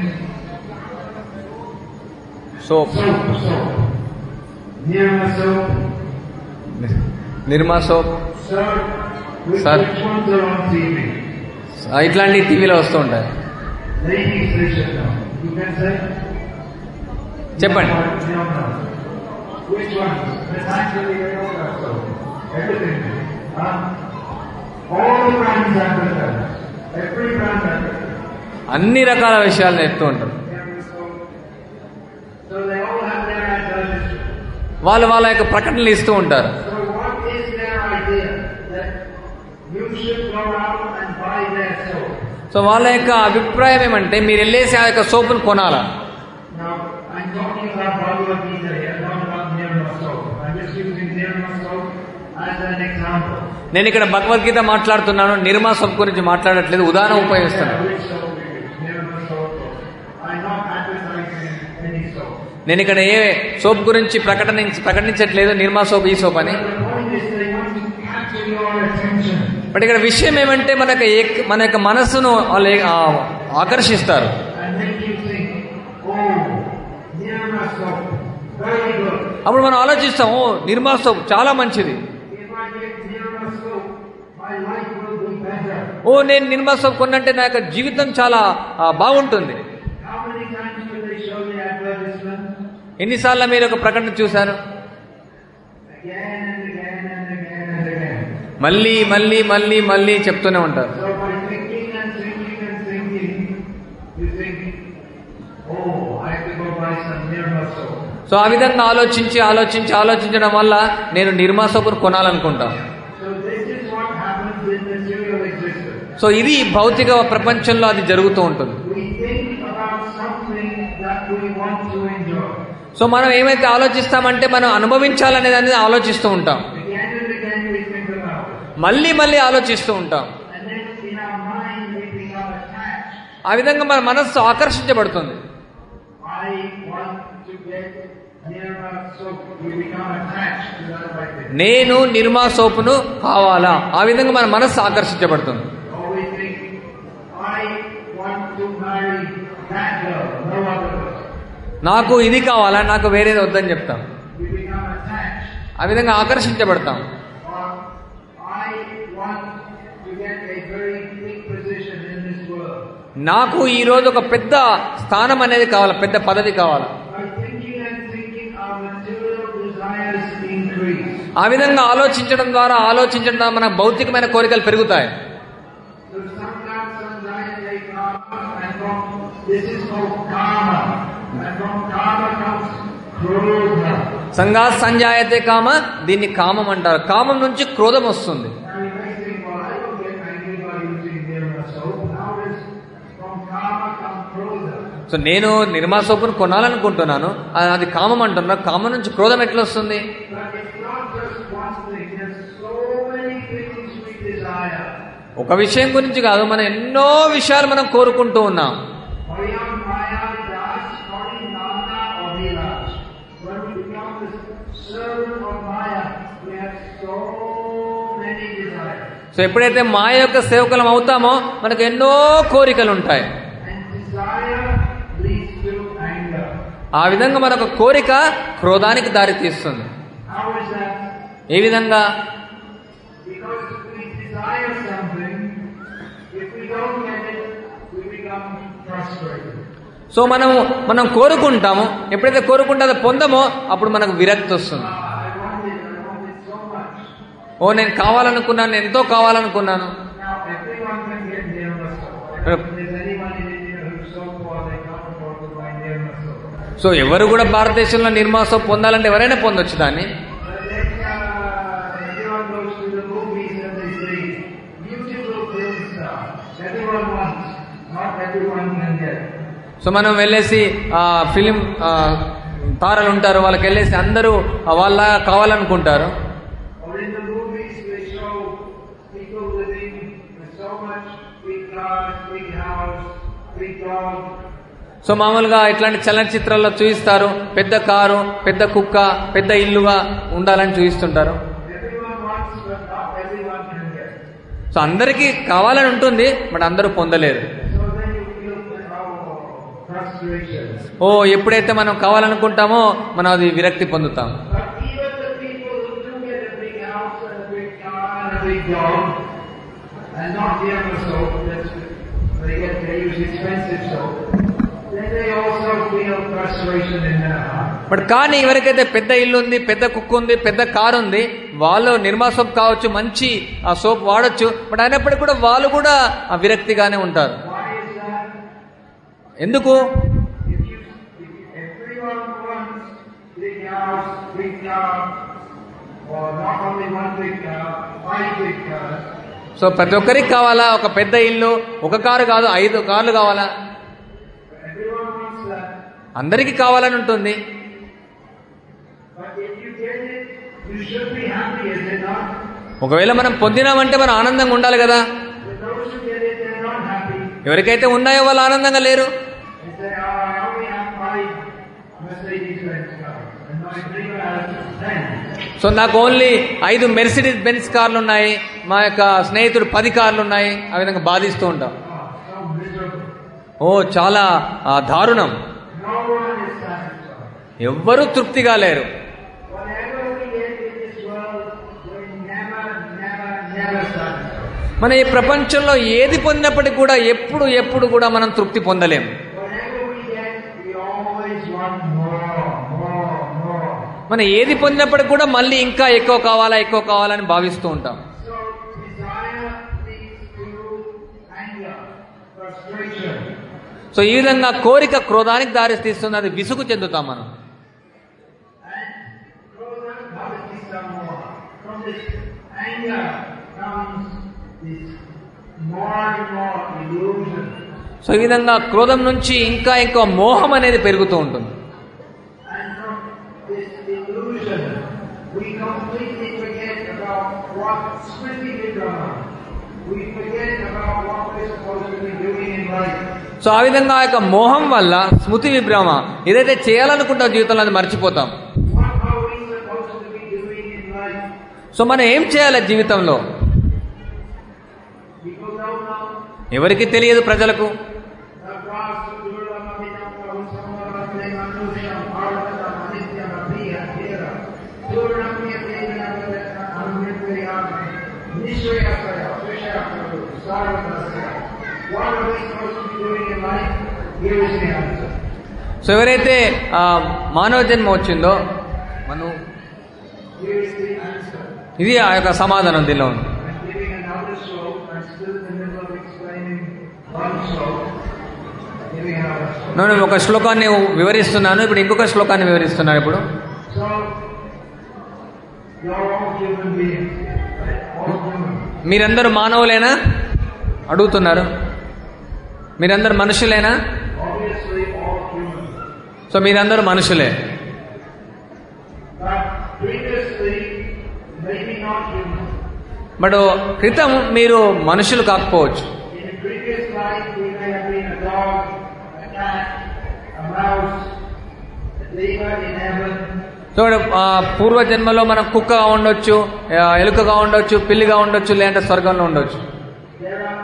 Soap Soap, soap. Nirma soap. Nirma soap Soap. Which, Sir. which ones are on TV? ఆ, ఇట్లాంటి టీవీలో వస్తూ ఉంటాయి Ladies, they should know. You can say? చెప్పండి No, no. Which ones? It's actually they all are soap. Everything. Huh? All the brands advertise. Every brand advertise. అన్ని రకాల విషయాలు చెప్తూ ఉంటారు Nirma soap. So they all have their advertisement. వాళ్ళు వాళ్ళ యొక్క ప్రకటనలు ఇస్తూ ఉంటారు So what is their idea? That you should go out and buy their soap. So వాళ్ళ యొక్క అభిప్రాయం ఏమంటే మీరు వెళ్ళేసి ఆ యొక్క సోపును కొనాలా Now, I'm talking about Bhagavad Gita here, not about Nirma soap. I'm just using Nirma soap as an example. నేను ఇక్కడ భగవద్గీత మాట్లాడుతున్నాను నిర్మా సోప్ గురించి మాట్లాడట్లేదు ఉదాహరణ ఉపయోగిస్తున్నాను Which soap we use? Nirma soap. I'm not advertising any soap. నేను ఇక్కడ ఏ soap గురించి ప్రకటన ప్రకటించట్లేదు నిర్మా సోప్ ఈ సోప్ అని But the point is they want to capture your attention but ఇక్కడ విషయం ఏమంటే మన యొక్క ఏక్- మన యొక్క మనస్సును వాళ్ళు ఏ- ఆ, ఆకర్షిస్తారు and make you think, oh, Nirma soap, very good. అప్పుడు మనం ఆలోచిస్తాం ఓ నిర్మా సోప్ చాలా మంచిది If I get Nirma soap, my life will be better. ఓ నేను నిర్మా సోప్ కొన్నంటే నా యొక్క జీవితం చాలా ఆ, బాగుంటుంది How many times ఎన్నిసార్లు మీరు ఒక ప్రకటన చూశారు Again and again and again and again. మళ్ళీ మళ్ళీ మళ్ళీ మళ్ళీ చెప్తూనే ఉంటారు So by thinking and thinking and thinking, you think, oh, I have to go buy some Nirma soap. So ఆ విధంగా ఆలోచించి ఆలోచించి ఆలోచించడం వల్ల నేను నిర్మా సోపును కొనాలనుకుంటాం So this is what happens in material existence. So ఇది భౌతిక ప్రపంచంలో అది జరుగుతూ ఉంటుంది We think about something that we want to enjoy. So మనం ఏమైతే ఆలోచిస్తామంటే మనం అనుభవించాలనే దాన్ని ఆలోచిస్తూ ఉంటాం Again and again we think about it. మళ్ళీ మళ్ళీ ఆలోచిస్తూ ఉంటాం And then in our mind we become attached. ఆ విధంగా మన మనస్సు ఆకర్షించబడుతుంది I want to get Nirma soap. We become attached to that idea. నేను నిర్మా సోపును కావాలా ఆ విధంగా మన మనస్సు ఆకర్షించబడుతుంది Or we think, I want to marry that girl, no other girl. నాకు ఇది కావాలా నాకు వేరేది వద్దని చెప్తాం We become attached. ఆ విధంగా ఆకర్షించబడతాం Or I want to get a very big position in this world. నాకు ఈ రోజు ఒక పెద్ద స్థానం అనేది కావాలా పెద్ద పదవి కావాలా By thinking and thinking, our material desires increase. ఆ విధంగా ఆలోచించడం ద్వారా ఆలోచించడం ద్వారా మన భౌతికమైన కోరికలు పెరుగుతాయి So sometimes sometimes they come and from this is called karma. And from karma comes krodha. సంగా సంజాయతే కామ దీన్ని కామం అంటారు కామం నుంచి క్రోధం వస్తుంది Now you may think, well, I don't get angry by using nirma soap. Now it's from karma comes krodha. So నేను నిర్మా సోపును కొనాలనుకుంటున్నాను అది- అది కామం అంటున్నా కామం నుంచి క్రోధం ఎట్లా వస్తుంది But it's not just one thing. There's so many things we desire. ఒక విషయం గురించి కాదు మనం ఎన్నో విషయాలు మనం కోరుకుంటూ ఉన్నాం Hayam Maya Das, Hari Nana or Vilas. When we become the servant of Maya, we have so many desires. So ఎప్పుడైతే మాయ యొక్క సేవకులం అవుతామో మనకు ఎన్నో కోరికలు ఉంటాయి And desire leads to anger. ఆ విధంగా మనకు కోరిక క్రోధానికి దారి తీస్తుంది How is that? ఏ విధంగా Because we desire something, if we don't get it, we become frustrated. So మనం మనం కోరుకుంటాము ఎప్పుడైతే కోరుకుంటే అది పొందమో అప్పుడు మనకు విరక్తి వస్తుంది Ah, I want it, I want it so much. ఓ నేను కావాలనుకున్నాను నేను ఎంతో కావాలనుకున్నాను Now, everyone can get Nirma soap. If there's anyone in India who's so poor they can't afford to buy Nirma soap. So ఎవరు కూడా భారతదేశంలో నిర్మాసం పొందాలంటే ఎవరైనా పొందొచ్చు దాన్ని But then uh, everyone goes to the movies and they say, beautiful film star. Everyone wants, not everyone can get. So మనం వెళ్ళేసి ఆ ఫిలిం ఆ, తారలు ఉంటారు వాళ్ళకి వెళ్ళేసి అందరూ వాళ్ళ కావాలనుకుంటారు Or in the movies they show people living with so much big cars, big house, big dog. So మామూలుగా ఇట్లాంటి చలనచిత్రాల్లో చూపిస్తారు పెద్ద కారు పెద్ద కుక్క పెద్ద ఇల్లుగా ఉండాలని చూపిస్తుంటారు Everyone wants, but not everyone can get. So అందరికీ కావాలని ఉంటుంది బట్ అందరూ పొందలేరు So then you feel oh, frustration. ఓ ఎప్పుడైతే మనం కావాలనుకుంటామో మనం అది విరక్తి పొందుతాం But even the people who do get a big house and a big car and a big dog, and not the other soap, that's, they get they use expensive soap, then they also feel frustration in their heart. But కానీ ఎవరికైతే పెద్ద ఇల్లు ఉంది పెద్ద కుక్క ఉంది పెద్ద car ఉంది వాళ్ళు నిర్మా సోప్ కావచ్చు మంచి ఆ సోప్ వాడొచ్చు బట్ అయినప్పటికీ కూడా వాళ్ళు కూడా ఆ విరక్తిగానే ఉంటారు Why is that? ఎందుకు If you, if you, everyone wants big house, big car, or not only one big car, five big cars, so ప్రతి ఒక్కరికి కావాలా ఒక పెద్ద ఇల్లు ఒక కారు కాదు ఐదు కార్లు కావాలా everyone wants that. అందరికీ కావాలని ఉంటుంది But if you get it, you should be happy, is it not? ఒకవేళ మనం పొందినామంటే మనం ఆనందంగా ఉండాలి కదా But those who get it, they're not happy. ఎవరికైతే ఉన్నాయో వాళ్ళు ఆనందంగా లేరు They say, oh, I only have five Mercedes-Benz cars, and my neighbor has ten. So నాకు ఓన్లీ ఐదు మెర్సిడీస్ బెన్స్ కార్లు ఉన్నాయి మా యొక్క స్నేహితుడు పది కార్లు ఉన్నాయి ఆ విధంగా బాధిస్తూ ఉంటాం Oh, so miserable. ఓ చాలా ఆ, దారుణం No one is satisfied. ఎవ్వరూ తృప్తిగా లేరు Whatever we get in this world, we're never, never, never satisfied. మన ఈ ప్రపంచంలో ఏది పొందినప్పటికీ కూడా ఎప్పుడు ఎప్పుడు కూడా మనం తృప్తి పొందలేం Whatever we get, we always want more. మనం ఏది పొందినప్పటికి కూడా మళ్ళీ ఇంకా ఎక్కువ కావాలా ఎక్కువ కావాలని భావిస్తూ ఉంటాం So desire leads to anger, frustration. So ఈ విధంగా కోరిక క్రోధానికి దారి తీస్తుంది అది విసుగు చెందుతాం మనం And Krodha Bhavati more. From this anger comes this more and more illusion. So ఈ విధంగా క్రోధం నుంచి ఇంకా ఎక్కువ మోహం అనేది పెరుగుతూ ఉంటుంది And from this illusion, we completely forget about what Smriti Vigrama. We forget about what we're supposed to be doing in life. So ఆ విధంగా ఆ యొక్క మోహం వల్ల స్మృతి విభ్రమ ఏదైతే చేయాలనుకుంటాం జీవితంలో అది మర్చిపోతాం What are we supposed to be doing in life? So మనం ఏం చేయాలి జీవితంలో People don't know. ఎవరికి తెలియదు ప్రజలకు What are we supposed to be doing in life? Here is the answer. So ఎవరైతే ఆ, మానవ జన్మ వచ్చిందో మనం Here is the answer. ఇది ఆ యొక్క సమాధానం దీనిలో ఉంది I'm giving another slope. I'm still in the middle of explaining one slope. I'm giving another slope. నేను ఒక శ్లోకాన్ని వివరిస్తున్నాను ఇప్పుడు ఇంకొక శ్లోకాన్ని వివరిస్తున్నాను ఇప్పుడు So, you're all human beings, right? All human. మీరందరూ మానవులేనా అడుగుతున్నారు మీరందరూ మనుషులేనా Obviously, all human. సో మీరందరూ మనుషులే But previously, maybe not human. But క్రితం మీరు మనుషులు కాకపోవచ్చు In a previous life, we may have been a dog, a cat, a mouse, a demon in heaven. So ఆ, పూర్వ జన్మలో మనం కుక్కగా ఉండొచ్చు ఆ, ఎలుకగా ఉండొచ్చు పిల్లిగా ఉండొచ్చు లేదంటే స్వర్గంలో ఉండొచ్చు There are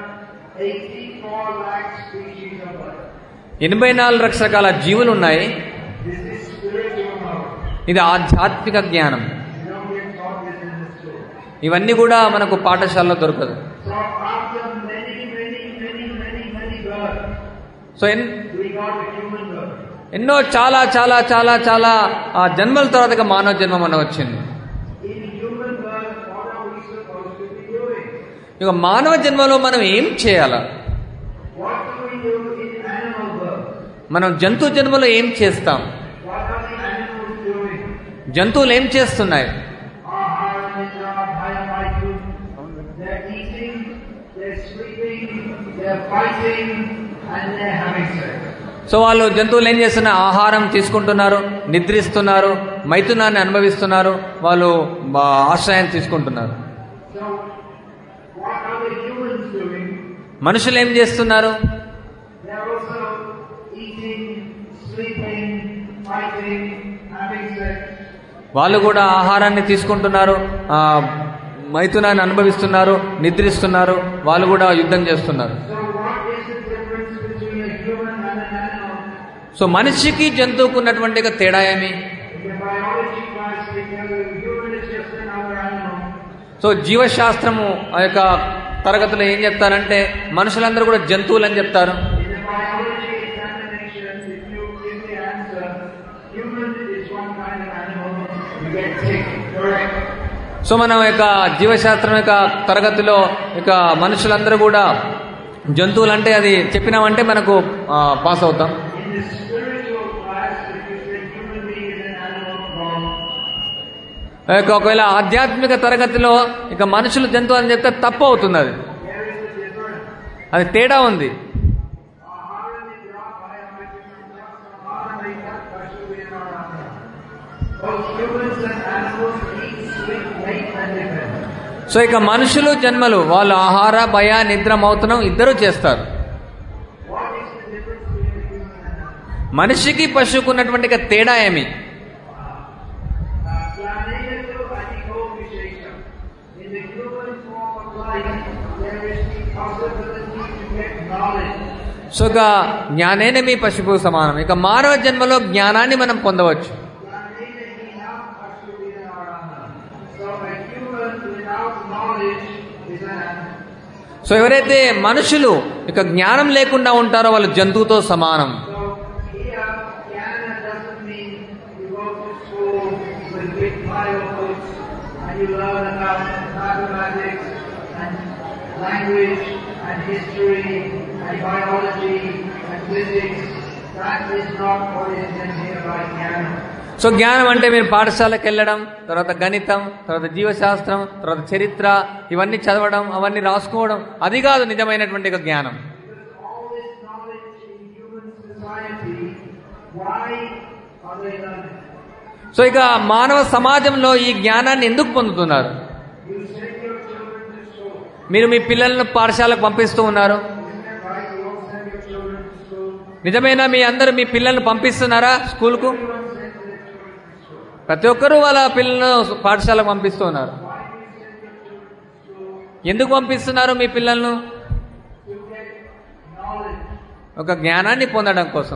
84 lakh species of life. ఎనభై నాలుగు రకాల జీవులు ఉన్నాయి This is spiritual knowledge. ఇది ఆధ్యాత్మిక జ్ఞానం You don't get taught this in the school. ఇవన్నీ కూడా మనకు పాఠశాలలో దొరకదు So after many, many, many, many, many births, so ఎన్ we got a human birth. ఎన్నో చాలా చాలా చాలా చాలా ఆ, జన్మల తర్వాత ఇక మానవ జన్మ మనకు వచ్చింది In human birth, what are we supposed to be doing? ఇక మానవ జన్మలో మనం ఏం చేయాల What do we do in animal birth? మనం జంతు జన్మలో ఏం చేస్తాం What are the animals doing? జంతువులు ఏం చేస్తున్నాయి Ahara, nidra, bhayamaitu. They're eating, they're sleeping, they're fighting, and they're having sex. So వాళ్ళు జంతువులు ఏం చేస్తున్నారు ఆహారం తీసుకుంటున్నారు నిద్రిస్తున్నారు మైథునాన్ని అనుభవిస్తున్నారు వాళ్ళు ఆ, ఆశ్రయాన్ని తీసుకుంటున్నారు So, what are the humans doing? మనుషులు ఏం చేస్తున్నారు They're also eating, sleeping, fighting, having sex. వాళ్ళు కూడా ఆహారాన్ని తీసుకుంటున్నారు ఆ, మైథునాన్ని అనుభవిస్తున్నారు నిద్రిస్తున్నారు వాళ్ళు కూడా యుద్ధం చేస్తున్నారు So what is the difference between a human and an animal? So మనిషికి జంతువుకు ఉన్నటువంటి ఒక తేడా ఏమి In the biology class, we tell you human is just another animal. So జీవశాస్త్రము ఆ యొక్క తరగతిలో ఏం చెప్తారంటే మనుషులందరూ కూడా జంతువులు అని చెప్తారు In the biology examination, if you give the answer, human is one kind of animal, you get tick. Correct. So మనం యొక్క జీవశాస్త్రం యొక్క తరగతిలో ఇక మనుషులందరూ కూడా జంతువులు అంటే అది చెప్పినామంటే మనకు ఆ, పాస్ అవుతాం In the spiritual class, if you say human being is an animal, wrong. ఆ యొక్క ఒకవేళ ఆధ్యాత్మిక తరగతిలో ఇక మనుషులు జంతువు అని చెప్తే తప్పు అవుతుంది అది There is a difference. అది తేడా ఉంది Ahara nidra bhayamaitu samara nidra pashuvena Both humans and animals eat, sleep, mate, and depend. So ఇక మనుషులు జన్మలు వాళ్ళు ఆహార భయ నిద్ర మౌతనం ఇద్దరు చేస్తారు What is the difference between a human and an animal? మనిషికి పశువుకు ఉన్నటువంటి ఇక తేడా ఏమి Planetatu Adhikopishesham. In the human form of life, there is the possibility to get knowledge. So ఇక జ్ఞానేన మీ పశువు సమానం ఇక మానవ జన్మలో జ్ఞానాన్ని మనం పొందవచ్చు Planeta hinam pashuvina arana. So a human without knowledge is an animal. So ఎవరైతే మనుషులు ఇక జ్ఞానం లేకుండా ఉంటారో వాళ్ళు జంతువుతో సమానం So here, jnana doesn't mean you go to school with big pile of books and you learn about mathematics and language and history and biology and physics. That is not what is meant here by Jnana. So జ్ఞానం అంటే మీరు పాఠశాలకు వెళ్ళడం తర్వాత గణితం తర్వాత జీవశాస్త్రం తర్వాత చరిత్ర ఇవన్నీ చదవడం అవన్నీ రాసుకోవడం అది కాదు నిజమైనటువంటి ఒక జ్ఞానం All this knowledge in human society, why are they learning? So ఇక మానవ సమాజంలో ఈ జ్ఞానాన్ని ఎందుకు పొందుతున్నారు You send your children to school. మీరు మీ పిల్లలను పాఠశాలకు పంపిస్తూ ఉన్నారు Isn't that right? You all send your children to school. నిజమేనా మీ అందరూ మీ పిల్లల్ని పంపిస్తున్నారా స్కూల్కు Everyone sends their children to school. ప్రతి ఒక్కరూ వాళ్ళ పిల్లలను పాఠశాలకు పంపిస్తూ ఉన్నారు Why do you send your children to school? ఎందుకు పంపిస్తున్నారు మీ పిల్లలను To get knowledge. ఒక జ్ఞానాన్ని పొందడం కోసం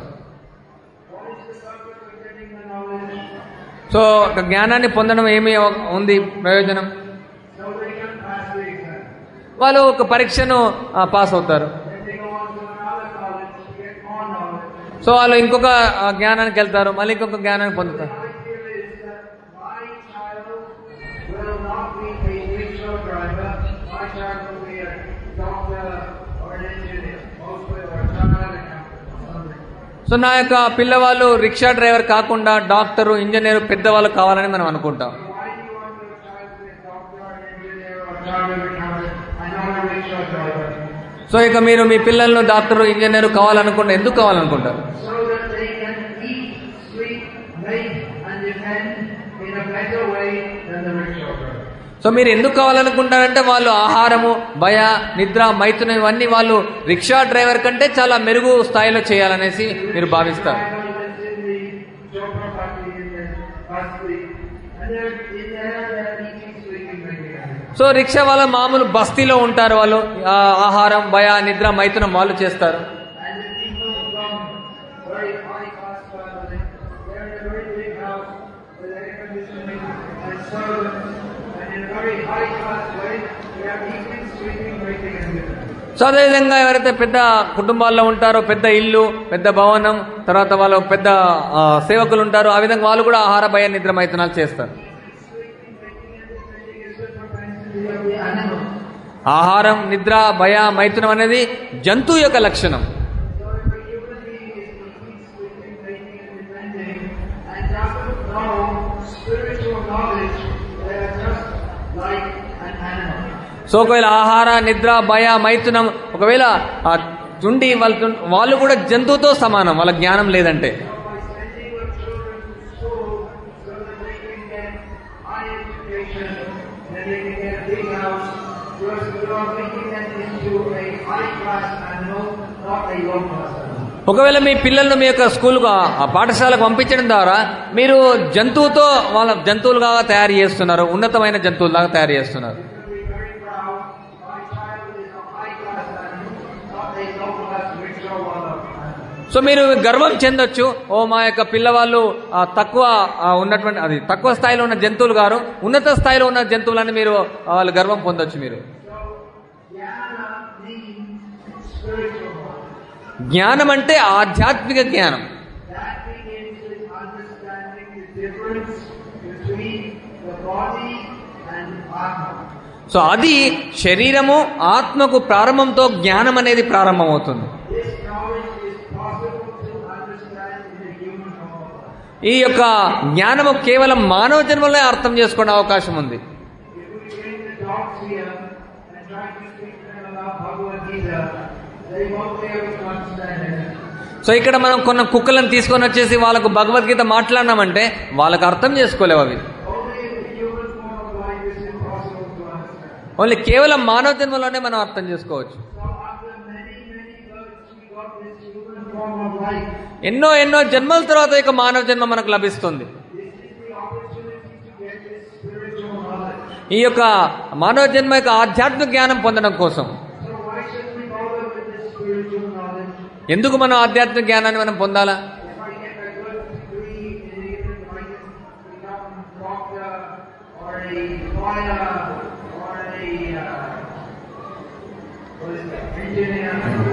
What is the purpose of getting the knowledge? So ఒక జ్ఞానాన్ని పొందడం ఏమి ఉంది ప్రయోజనం So they can pass the exam. వాళ్ళు ఒక పరీక్షను ఆ, పాస్ అవుతారు Then they go on to another college to get more knowledge. So వాళ్ళు ఇంకొక ఆ, జ్ఞానానికి వెళ్తారు మళ్ళీ ఇంకొక జ్ఞానాన్ని పొందుతారు My fear is that my child will not be a rickshaw driver. My child will be a doctor or an engineer, mostly or a chartered accountant or something. So నా యొక్క పిల్లవాళ్ళు రిక్షా డ్రైవర్ కాకుండా doctor engineer పెద్దవాళ్ళు కావాలని మనం అనుకుంటాం Why do you want your child to be a doctor or an engineer or a chartered accountant and not a rickshaw driver? So ఇక మీరు మీ పిల్లలను డాక్టరు ఇంజనీర్ కావాలనుకుంటే ఎందుకు కావాలనుకుంటారు So that they can eat, sleep, make and defend in a better way than the rickshaw driver. So మీరు ఎందుకు కావాలనుకుంటారంటే వాళ్ళు ఆహారము భయ నిద్ర మైథునం ఇవన్నీ వాళ్ళు రిక్షా డ్రైవర్ కంటే చాలా మెరుగు స్థాయిలో చేయాలనేసి మీరు భావిస్తారు Bible that's in the Chopra party in the Basti, and they're in there, they're eating, sleeping, making. So rickshaw వాళ్ళ మామూలు బస్తీలో ఉంటారు వాళ్ళు ఆ, ఆహారం భయ నిద్ర మైథునం వాళ్ళు చేస్తారు And the people from very high class family, they're in a very big house with air conditioning and servants, and in a very high class way, they are eating, sleeping, making, and living. So అదేవిధంగా ఎవరైతే పెద్ద కుటుంబాల్లో ఉంటారో పెద్ద ఇల్లు పెద్ద భవనం తర్వాత వాళ్ళు పెద్ద ఆ, సేవకులు ఉంటారో ఆ విధంగా వాళ్ళు కూడా ఆహార భయ నిద్ర మైథునాలు చేస్తారు Sleeping, making, and living is the propensity of the animal. ఆహారం నిద్ర భయ మైథునం అనేది జంతువు యొక్క లక్షణం So if a human being is eating, sleeping, making, and defending, and doesn't know spiritual knowledge, they are just like an animal. So ఒకవేళ ఆహార నిద్ర భయ మైథునం ఒకవేళ ఆ చుండి వాళ్ళు వాళ్ళు కూడా జంతువుతో సమానం వాళ్ళ జ్ఞానం లేదంటే So by sending your children to school so that they can get high education, then they can get a big house, you are, you are making them into a high class animal, not a low class animal. ఒకవేళ మీ పిల్లలను మీ యొక్క స్కూల్కు ఆ- ఆ పాఠశాలకు పంపించడం ద్వారా మీరు జంతువుతో వాళ్ళ జంతువులుగా తయారు చేస్తున్నారు ఉన్నతమైన జంతువులాగా తయారు చేస్తున్నారు You will be very proud. My child is a high class animal, not a low class rickshaw wallah animal. So మీరు గర్వం చెందొచ్చు ఓ మా యొక్క పిల్లవాళ్ళు ఆ, తక్కువ ఆ, ఉన్నటువంటి అది తక్కువ స్థాయిలో ఉన్న జంతువులు గారు ఉన్నత స్థాయిలో ఉన్న జంతువులని మీరు ఆ, వాళ్ళు గర్వం పొందొచ్చు మీరు So, jnana means spiritual knowledge. జ్ఞానం అంటే ఆధ్యాత్మిక జ్ఞానం That begins with understanding the difference between the body and Atma. So అది శరీరము ఆత్మకు ప్రారంభంతో జ్ఞానం అనేది ప్రారంభమవుతుంది This knowledge is possible to understand in the human form. ఈ యొక్క జ్ఞానము కేవలం మానవ జన్మలో అర్థం చేసుకునే అవకాశం ఉంది If we bring the dogs here and try to speak to them about Bhagavad Gita, they won't be able to understand it. So ఇక్కడ మనం కొన్ని కుక్కలను తీసుకొని వచ్చేసి వాళ్ళకు భగవద్గీత మాట్లాడినామంటే వాళ్ళకు అర్థం చేసుకోలేవు అవి Only in the human form of life is it possible to understand. Only కేవలం మానవ జన్మలోనే మనం అర్థం చేసుకోవచ్చు So after many, many births, we got this human form of life. ఎన్నో ఎన్నో జన్మల తర్వాత ఇక మానవ జన్మ మనకు లభిస్తుంది This is the opportunity to get this spiritual knowledge. ఈ యొక్క మానవ జన్మ యొక్క ఆధ్యాత్మిక జ్ఞానం పొందడం కోసం So why should we bother with this spiritual knowledge? ఎందుకు మనం ఆధ్యాత్మిక జ్ఞానాన్ని మనం పొందాలా If I get a good degree in it, I can become a doctor or a lawyer or a uh, what is that, engineer.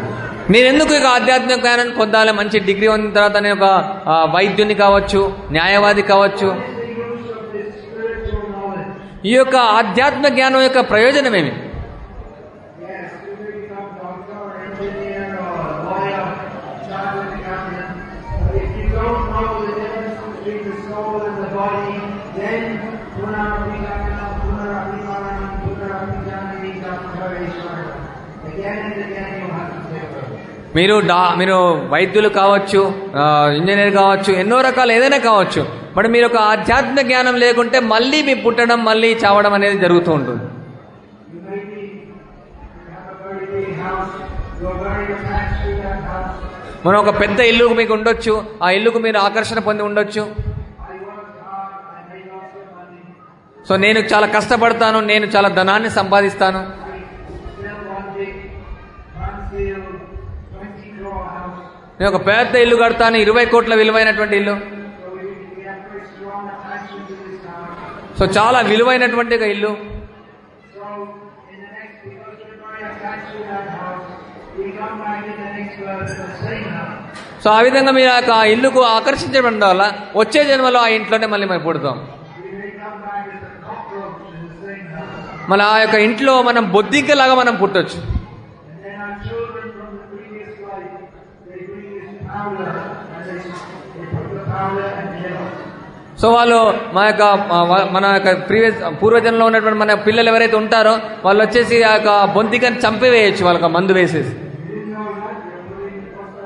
నేను ఎందుకు ఇక ఆధ్యాత్మిక జ్ఞానాన్ని పొందాలి మంచి డిగ్రీ పొందిన తర్వాత నేను ఒక ఆ, వైద్యుని కావచ్చు న్యాయవాది కావచ్చు What is the use of this spiritual knowledge? ఈ యొక్క ఆధ్యాత్మిక జ్ఞానం యొక్క ప్రయోజనం ఏమి Yes, you may become doctor or engineer or lawyer, chartered accountant. But if you don't know the difference between the soul and the body, then punarapijanam, punarapimanam, punarapijanam Parishwara. Again and again you have to take it. మీరు డా మీరు వైద్యులు కావచ్చు ఆ, engineer కావచ్చు ఎన్నో రకాలు ఏదైనా కావచ్చు మరి మీరు ఒక ఆధ్యాత్మిక జ్ఞానం లేకుంటే మళ్ళీ మీ పుట్టడం మళ్ళీ చావడం అనేది జరుగుతూ ఉంటుంది You may be, you have a very big house, you're very attached to that house. మనం ఒక పెద్ద ఇల్లు మీకు ఉండొచ్చు ఆ ఇల్లుకు మీరు ఆకర్షణ పొంది ఉండొచ్చు I worked hard, I made lots of money. So నేను చాలా కష్టపడతాను నేను చాలా ధనాన్ని సంపాదిస్తాను I built one big, concealed, 20 crore house. నేను ఒక పెద్ద ఇల్లు కడతాను ఇరవై కోట్ల విలువైనటువంటి ఇల్లు So we, we have very strong attachment to this house. So చాలా విలువైనటువంటి ఒక ఇల్లు So in the next, because we're very attached to that house, we come back in the next birth to the same house. So ఆ విధంగా మీరు ఆ యొక్క ఇల్లుకు ఆకర్షించడం వల్ల వచ్చే జన్మలో ఆ ఇంట్లోనే మళ్ళీ మనం పుడతాం We may come back as a cockroach in the same house. మళ్ళీ ఆ యొక్క ఇంట్లో మనం బొద్దింకలాగా మనం పుట్టొచ్చు And then our children from the previous life, they bring this powder and they, they put the powder and kill us. So వాళ్ళు మా యొక్క మా- మన యొక్క ప్రీవియస్ పూర్వజన్మలో ఉన్నటువంటి మన పిల్లలు ఎవరైతే ఉంటారో వాళ్ళు వచ్చేసి ఆ యొక్క బొంతికని చంపివేయచ్చు వాళ్ళకి మందు వేసేసి You didn't know that? You're putting what's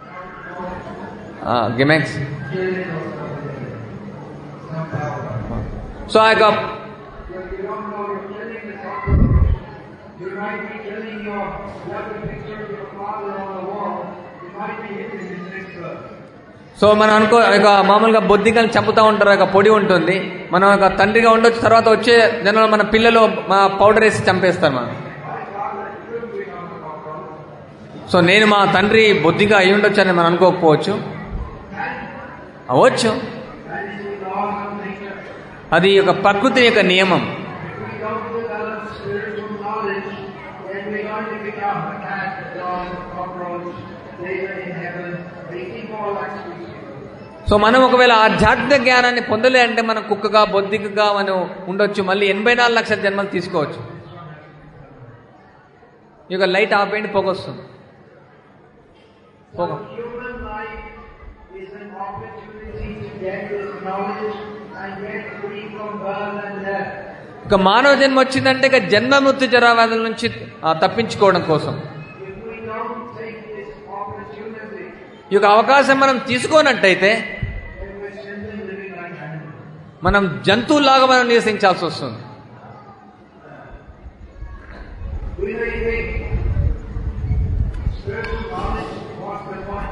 that? Gammexane Killing or something. Some powder. So ఆ యొక్క But you don't know you're killing the cockroach. You might be killing your, you have the picture of your father on the wall. You might be hitting his next birth. So మనం అనుకో ఇక మామూలుగా బొద్దికలు చంపుతూ ఉంటారు ఒక పొడి ఉంటుంది మనం ఒక తండ్రిగా ఉండొచ్చు తర్వాత వచ్చే జనంలో మన పిల్లలు మా పౌడర్ వేసి చంపేస్తారు మనం My father could become a cockroach. So నేను మా తండ్రి బొద్దిగా అయి ఉండొచ్చు అని మనం అనుకోకపోవచ్చు అవ్వచ్చు That is the laws of nature. అది ఒక ప్రకృతి యొక్క నియమం If we don't develop spiritual knowledge, then we're going to become a cat, a dog, a cockroach, later in heaven. They keep all that species. So మనం ఒకవేళ ఆధ్యాత్మిక జ్ఞానాన్ని పొందలే అంటే మనం కుక్కగా బొద్దికగా మనం ఉండొచ్చు మళ్ళీ ఎనభై నాలుగు లక్షల జన్మలు తీసుకోవచ్చు ఈ యొక్క లైట్ ఆపేయండి పొగొస్తుంది పొగ Human life is an opportunity to get this knowledge and get free from birth and death. ఇక మానవ జన్మ వచ్చిందంటే ఇక జన్మ మృత్యు జరావ్యాధుల నుంచి ఆ, తప్పించుకోవడం కోసం If we don't take this opportunity, ఈ యొక్క అవకాశం మనం తీసుకోనట్టయితే then we're simply living like animals. మనం జంతువులాగా మనం నివసించాల్సి వస్తుంది We may think spiritual knowledge, what's the point?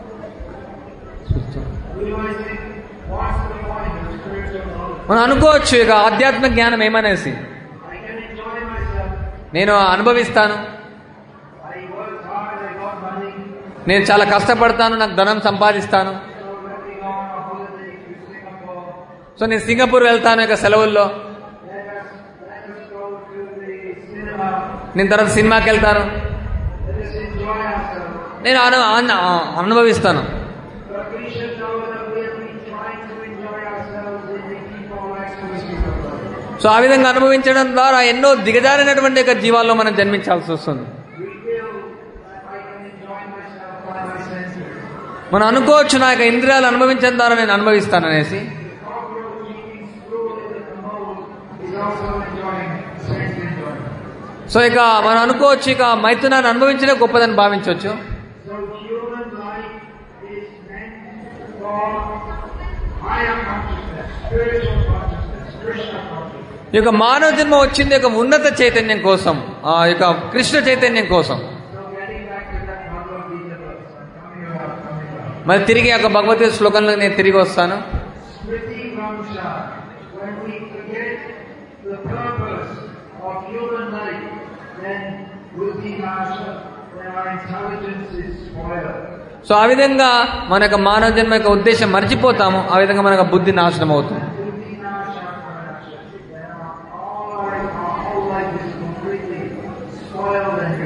We might think, what's the point of spiritual knowledge? మనం అనుకోవచ్చు ఇక ఆధ్యాత్మిక జ్ఞానం ఏమనేసి I can enjoy myself. నేను అనుభవిస్తాను I worked hard, I got money, నేను చాలా కష్టపడతాను నాకు ధనం సంపాదిస్తాను so let me go on a holiday to Singapore. So నేను సింగపూర్ వెళ్తాను ఇక సెలవుల్లో Let us, let us go to the cinema. నేను తర్వాత సినిమాకి వెళ్తాను Let us enjoy ourselves. నేను అను అను- అనుభవిస్తాను But we should know that we have been trying to enjoy ourselves in the people like we speak of God. So ఆ విధంగా అనుభవించడం ద్వారా ఎన్నో దిగజారినటువంటి యొక్క జీవాల్లో మనం జన్మించాల్సి వస్తుంది We feel that I can enjoy myself by my senses. మనం అనుకోవచ్చు నా యొక్క ఇంద్రియాలు అనుభవించడం ద్వారా నేను అనుభవిస్తాను అనేసి The cockroach eating screw in the commode is also enjoying sense enjoyment. So ఇక మనం అనుకోవచ్చు ఇక మైథునాన్ని అనుభవించడం గొప్పదని భావించవచ్చు So human life is meant for higher consciousness, spiritual consciousness, Krishna consciousness. ఈ యొక్క మానవ జన్మ వచ్చింది ఒక ఉన్నత చైతన్యం కోసం ఆ యొక్క కృష్ణ చైతన్యం కోసం So getting back to that Bhagavad Gita verse, I'm coming about, coming about. మరి తిరిగి ఆ యొక్క భగవద్గీత శ్లోకంలో నేను తిరిగి వస్తాను Smriti Vamsha, when we forget the purpose of human life, then buddhi nasha, when our intelligence is spoiled. So ఆ విధంగా మన యొక్క మానవ జన్మ యొక్క ఉద్దేశం మర్చిపోతాము ఆ విధంగా మన యొక్క బుద్ధి నాశనం అవుతుంది Buddhi nasha, pranasha, then our, all our, our whole life is completely spoiled and useless.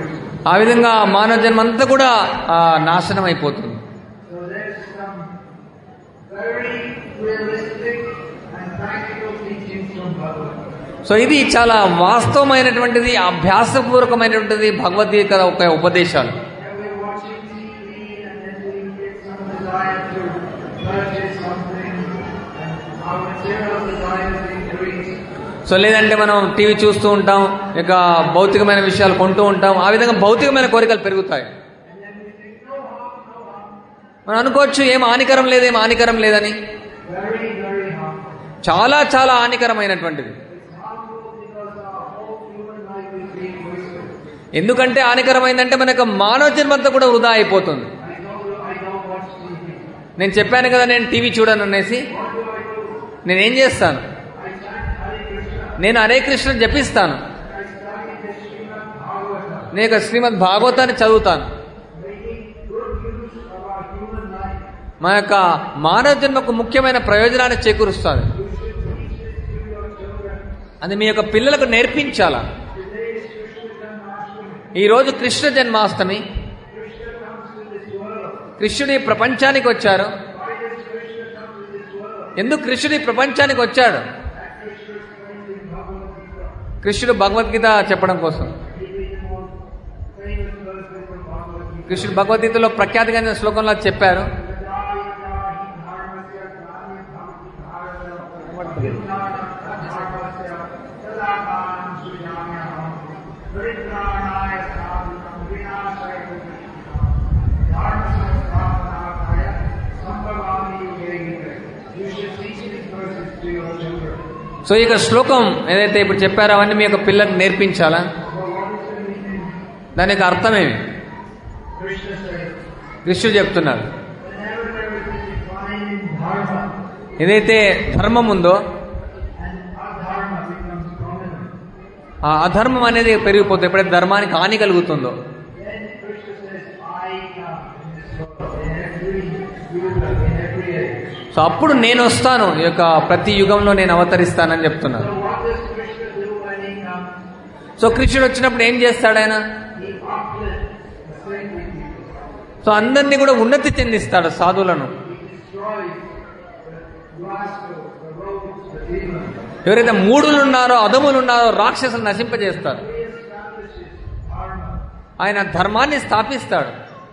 ఆ విధంగా మానవ జన్మ అంతా కూడా ఆ, నాశనం అయిపోతుంది So there's some very realistic and practical teachings from Bhagavad Gita. So ఇది చాలా వాస్తవమైనటువంటిది అభ్యాసపూర్వకమైనటువంటిది భగవద్గీత ఒక ఉపదేశాలు And we're watching TV and then we get some desire to purchase something and our material desires increase. So లేదంటే మనం TV చూస్తూ ఉంటాం ఇక భౌతికమైన విషయాలు కొంటూ ఉంటాం ఆ విధంగా భౌతికమైన కోరికలు పెరుగుతాయి And then we think, no harm, no harm. మనం అనుకోవచ్చు ఏం హానికరం లేదు ఏం హానికరం లేదని Very, very harmful. చాలా చాలా హానికరమైనటువంటిది It's harmful because our whole human life is being wasted. ఎందుకంటే హానికరమైందంటే మనకు మానవ జన్మంతా కూడా వృధా అయిపోతుంది I told you I don't watch TV. నేను చెప్పాను కదా నేను టీవీ చూడను అనేసి What do I do? నేనేం చేస్తాను I chant Hare Krishna. నేను Hare Krishna జపిస్తాను I study the Srimad Bhagavatam. నేను శ్రీమద్ భాగవతాన్ని చదువుతాను Making good use of our human life. మన యొక్క మానవ జన్మకు ముఖ్యమైన ప్రయోజనాన్ని చేకూరుస్తుంది You should teach this to your children. అది మీ యొక్క పిల్లలకు నేర్పించాలా Today is Krishna Janmashtami. ఈ రోజు Krishna Janmashtami Krishna comes to this world. కృష్ణుడు ఈ ప్రపంచానికి వచ్చారు Why does Krishna come to this world? ఎందుకు కృష్ణుడు ఈ ప్రపంచానికి వచ్చాడు That Krishna explains in Bhagavad Gita. కృష్ణుడు భగవద్గీత చెప్పడం కోసం He is the most famous verse from Bhagavad Gita. కృష్ణుడు భగవద్గీతలో ప్రఖ్యాతిగా శ్లోకంలో చెప్పారు సో ఇక శ్లోకం ఏదైతే ఇప్పుడు చెప్పారో అవన్నీ మీ యొక్క పిల్లలకు నేర్పించాలా దాని యొక్క అర్థమేమి Krishna says, కృష్ణుడు చెప్తున్నారు whenever there is a decline in dharma, ఏదైతే ధర్మం ఉందో and adharma becomes prominent. ఆ అధర్మం అనేది పెరిగిపోతుంది ఎప్పుడైతే ధర్మానికి హాని కలుగుతుందో Then Krishna says, I come in this world, in every yuga, in every age. So అప్పుడు నేను వస్తాను ఈ యొక్క ప్రతి యుగంలో నేను అవతరిస్తానని చెప్తున్నాను So what does Krishna do when he comes? So కృష్ణుడు వచ్చినప్పుడు ఏం చేస్తాడు ఆయన He uplifts the saintly people. So అందరినీ కూడా ఉన్నతి చెందిస్తాడు సాధువులను He destroys the rascals, the rogues, the demons. ఎవరైతే మూడులు ఉన్నారో అధములు ఉన్నారో రాక్షసులు నశింపజేస్తారు He establishes dharma. ఆయన ధర్మాన్ని స్థాపిస్తాడు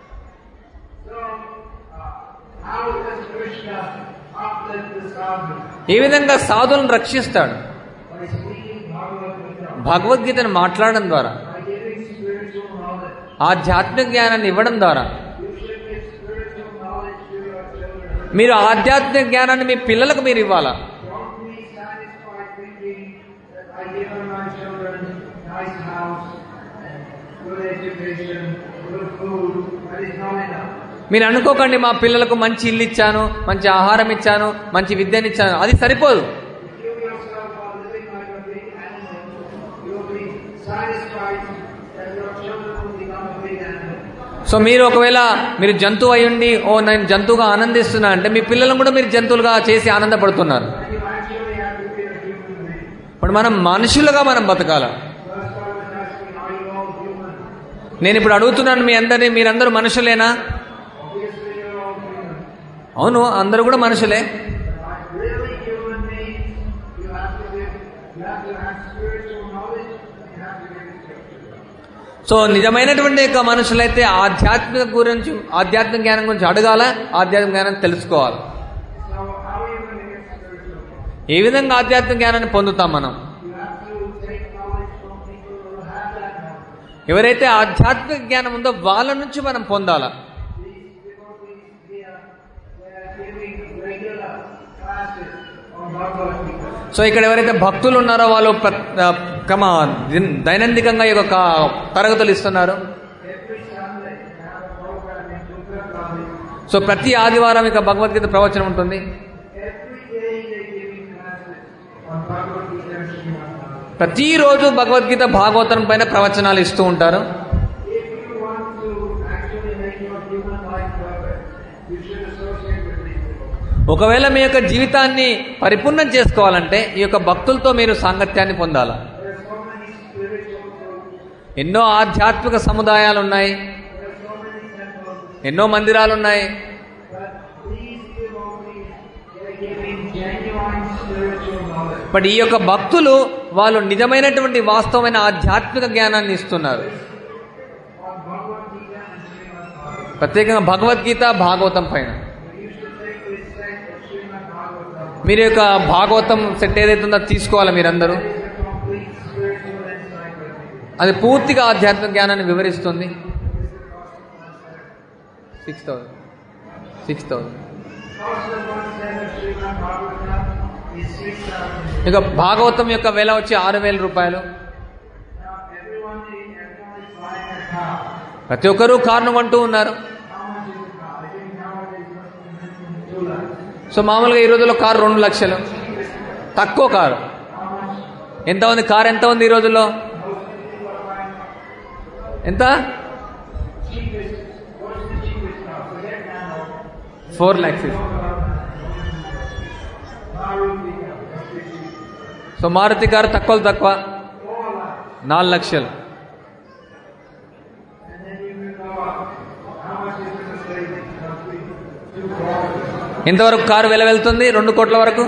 So, uh, how does Krishna uplift the sadhu? ఏ విధంగా సాధువులను రక్షిస్తాడు By speaking Bhagavad Gita, భగవద్గీతను మాట్లాడడం ద్వారా by giving spiritual knowledge. ఆధ్యాత్మిక జ్ఞానాన్ని ఇవ్వడం ద్వారా You should give spiritual knowledge to your children. మీరు ఆధ్యాత్మిక జ్ఞానాన్ని మీ పిల్లలకు మీరు ఇవ్వాలా Don't be satisfied thinking that I give my children nice house and good education, good food. That is not enough. మీరు అనుకోకండి మా పిల్లలకు మంచి ఇల్లు ఇచ్చాను మంచి ఆహారం ఇచ్చాను మంచి విద్యనిచ్చాను అది సరిపోదు If you yourself are living like a big animal, you will be satisfied that your children will become a big animal. So మీరు ఒకవేళ మీరు జంతువు అయ్యుండి ఓ నేను జంతువుగా ఆనందిస్తున్నా అంటే మీ పిల్లలను కూడా మీరు జంతువులుగా చేసి ఆనందపడుతున్నారు And you actually have to be a human being. ఇప్పుడు మనం మనుషులుగా మనం బతకాల First I was asking, are you all human? నేను ఇప్పుడు అడుగుతున్నాను మీ అందరినీ మీరందరూ మనుషులేనా Obviously you're all human. అవును అందరూ కూడా మనుషులే But really human beings, you have to give, you have to have spiritual knowledge, you have to give scripture. So నిజమైనటువంటి యొక్క మనుషులైతే ఆధ్యాత్మిక గురించి ఆధ్యాత్మిక జ్ఞానం గురించి అడగాల ఆధ్యాత్మిక జ్ఞానం తెలుసుకోవాలి So how are you going to get spiritual knowledge? ఏ విధంగా ఆధ్యాత్మిక జ్ఞానాన్ని పొందుతాం మనం You have to take knowledge from people who have that knowledge. ఎవరైతే ఆధ్యాత్మిక జ్ఞానం ఉందో వాళ్ళ నుంచి మనం పొందాలా These devotees here, they are giving regular classes on Bhagavad Gita. So ఇక్కడ ఎవరైతే భక్తులు ఉన్నారో వాళ్ళు ప్ర- ఆ, క్రమ దిన్- దైనందికంగా ఈ యొక్క తరగతులు ఇస్తున్నారు Every Sunday, they have a program in Dukkha College. So ప్రతి ఆదివారం ఇక భగవద్గీత ప్రవచనం ఉంటుంది Every day they're giving classes on Bhagavad Gita and Srimad Bhagavatam. ప్రతిరోజు భగవద్గీత భాగవతం పైన ప్రవచనాలు ఇస్తూ ఉంటారు If you want to actually make your human life perfect, you should associate with these people. ఒకవేళ మీ యొక్క జీవితాన్ని పరిపూర్ణం చేసుకోవాలంటే ఈ యొక్క భక్తులతో మీరు సాంగత్యాన్ని పొందాలా There are so many spiritual groups. ఎన్నో ఆధ్యాత్మిక సముదాయాలు ఉన్నాయి There are so many temples, ఎన్నో మందిరాలు ఉన్నాయి but these devotees, they're giving genuine spiritual knowledge. But ఈ యొక్క భక్తులు వాళ్ళు నిజమైనటువంటి వాస్తవమైన ఆధ్యాత్మిక జ్ఞానాన్ని ఇస్తున్నారు On Bhagavad Gita and Srimad Bhagavatam. ప్రత్యేకంగా భగవద్గీత భాగవతం పైన We used to take this sect of Srimad Bhagavatam. మీరు యొక్క భాగవతం సెట్ ఏదైతే ఉందో తీసుకోవాలి మీరందరూ It is a complete spiritual encyclopedia. అది పూర్తిగా ఆధ్యాత్మిక జ్ఞానాన్ని వివరిస్తుంది six thousand six thousand Cost of one set of Srimad Bhagavatam is 6,000. ఇక భాగవతం యొక్క వెల వచ్చి ఆరు వేల రూపాయలు Now everyone is, everyone is buying a car. ప్రతి ఒక్కరూ కారును కొంటూ ఉన్నారు How much is a car? I think nowadays must be two lakhs. So మామూలుగా ఈ రోజుల్లో కారు రెండు లక్షలు తక్కువ కారు How much? ఎంత ఉంది కారు ఎంత ఉంది ఈ రోజుల్లో Most people are buying ఎంత cheapest. What's the cheapest car? Forget nano. Four lakhs Maruti car. What's the cheapest? So Maruti car తక్కువ తక్కువ Four lakhs. నాలుగు లక్షలు And then you will go up. How much is it to say roughly? Two crores. ఎంతవరకు car వెల వెళ్తుంది రెండు కోట్ల వరకు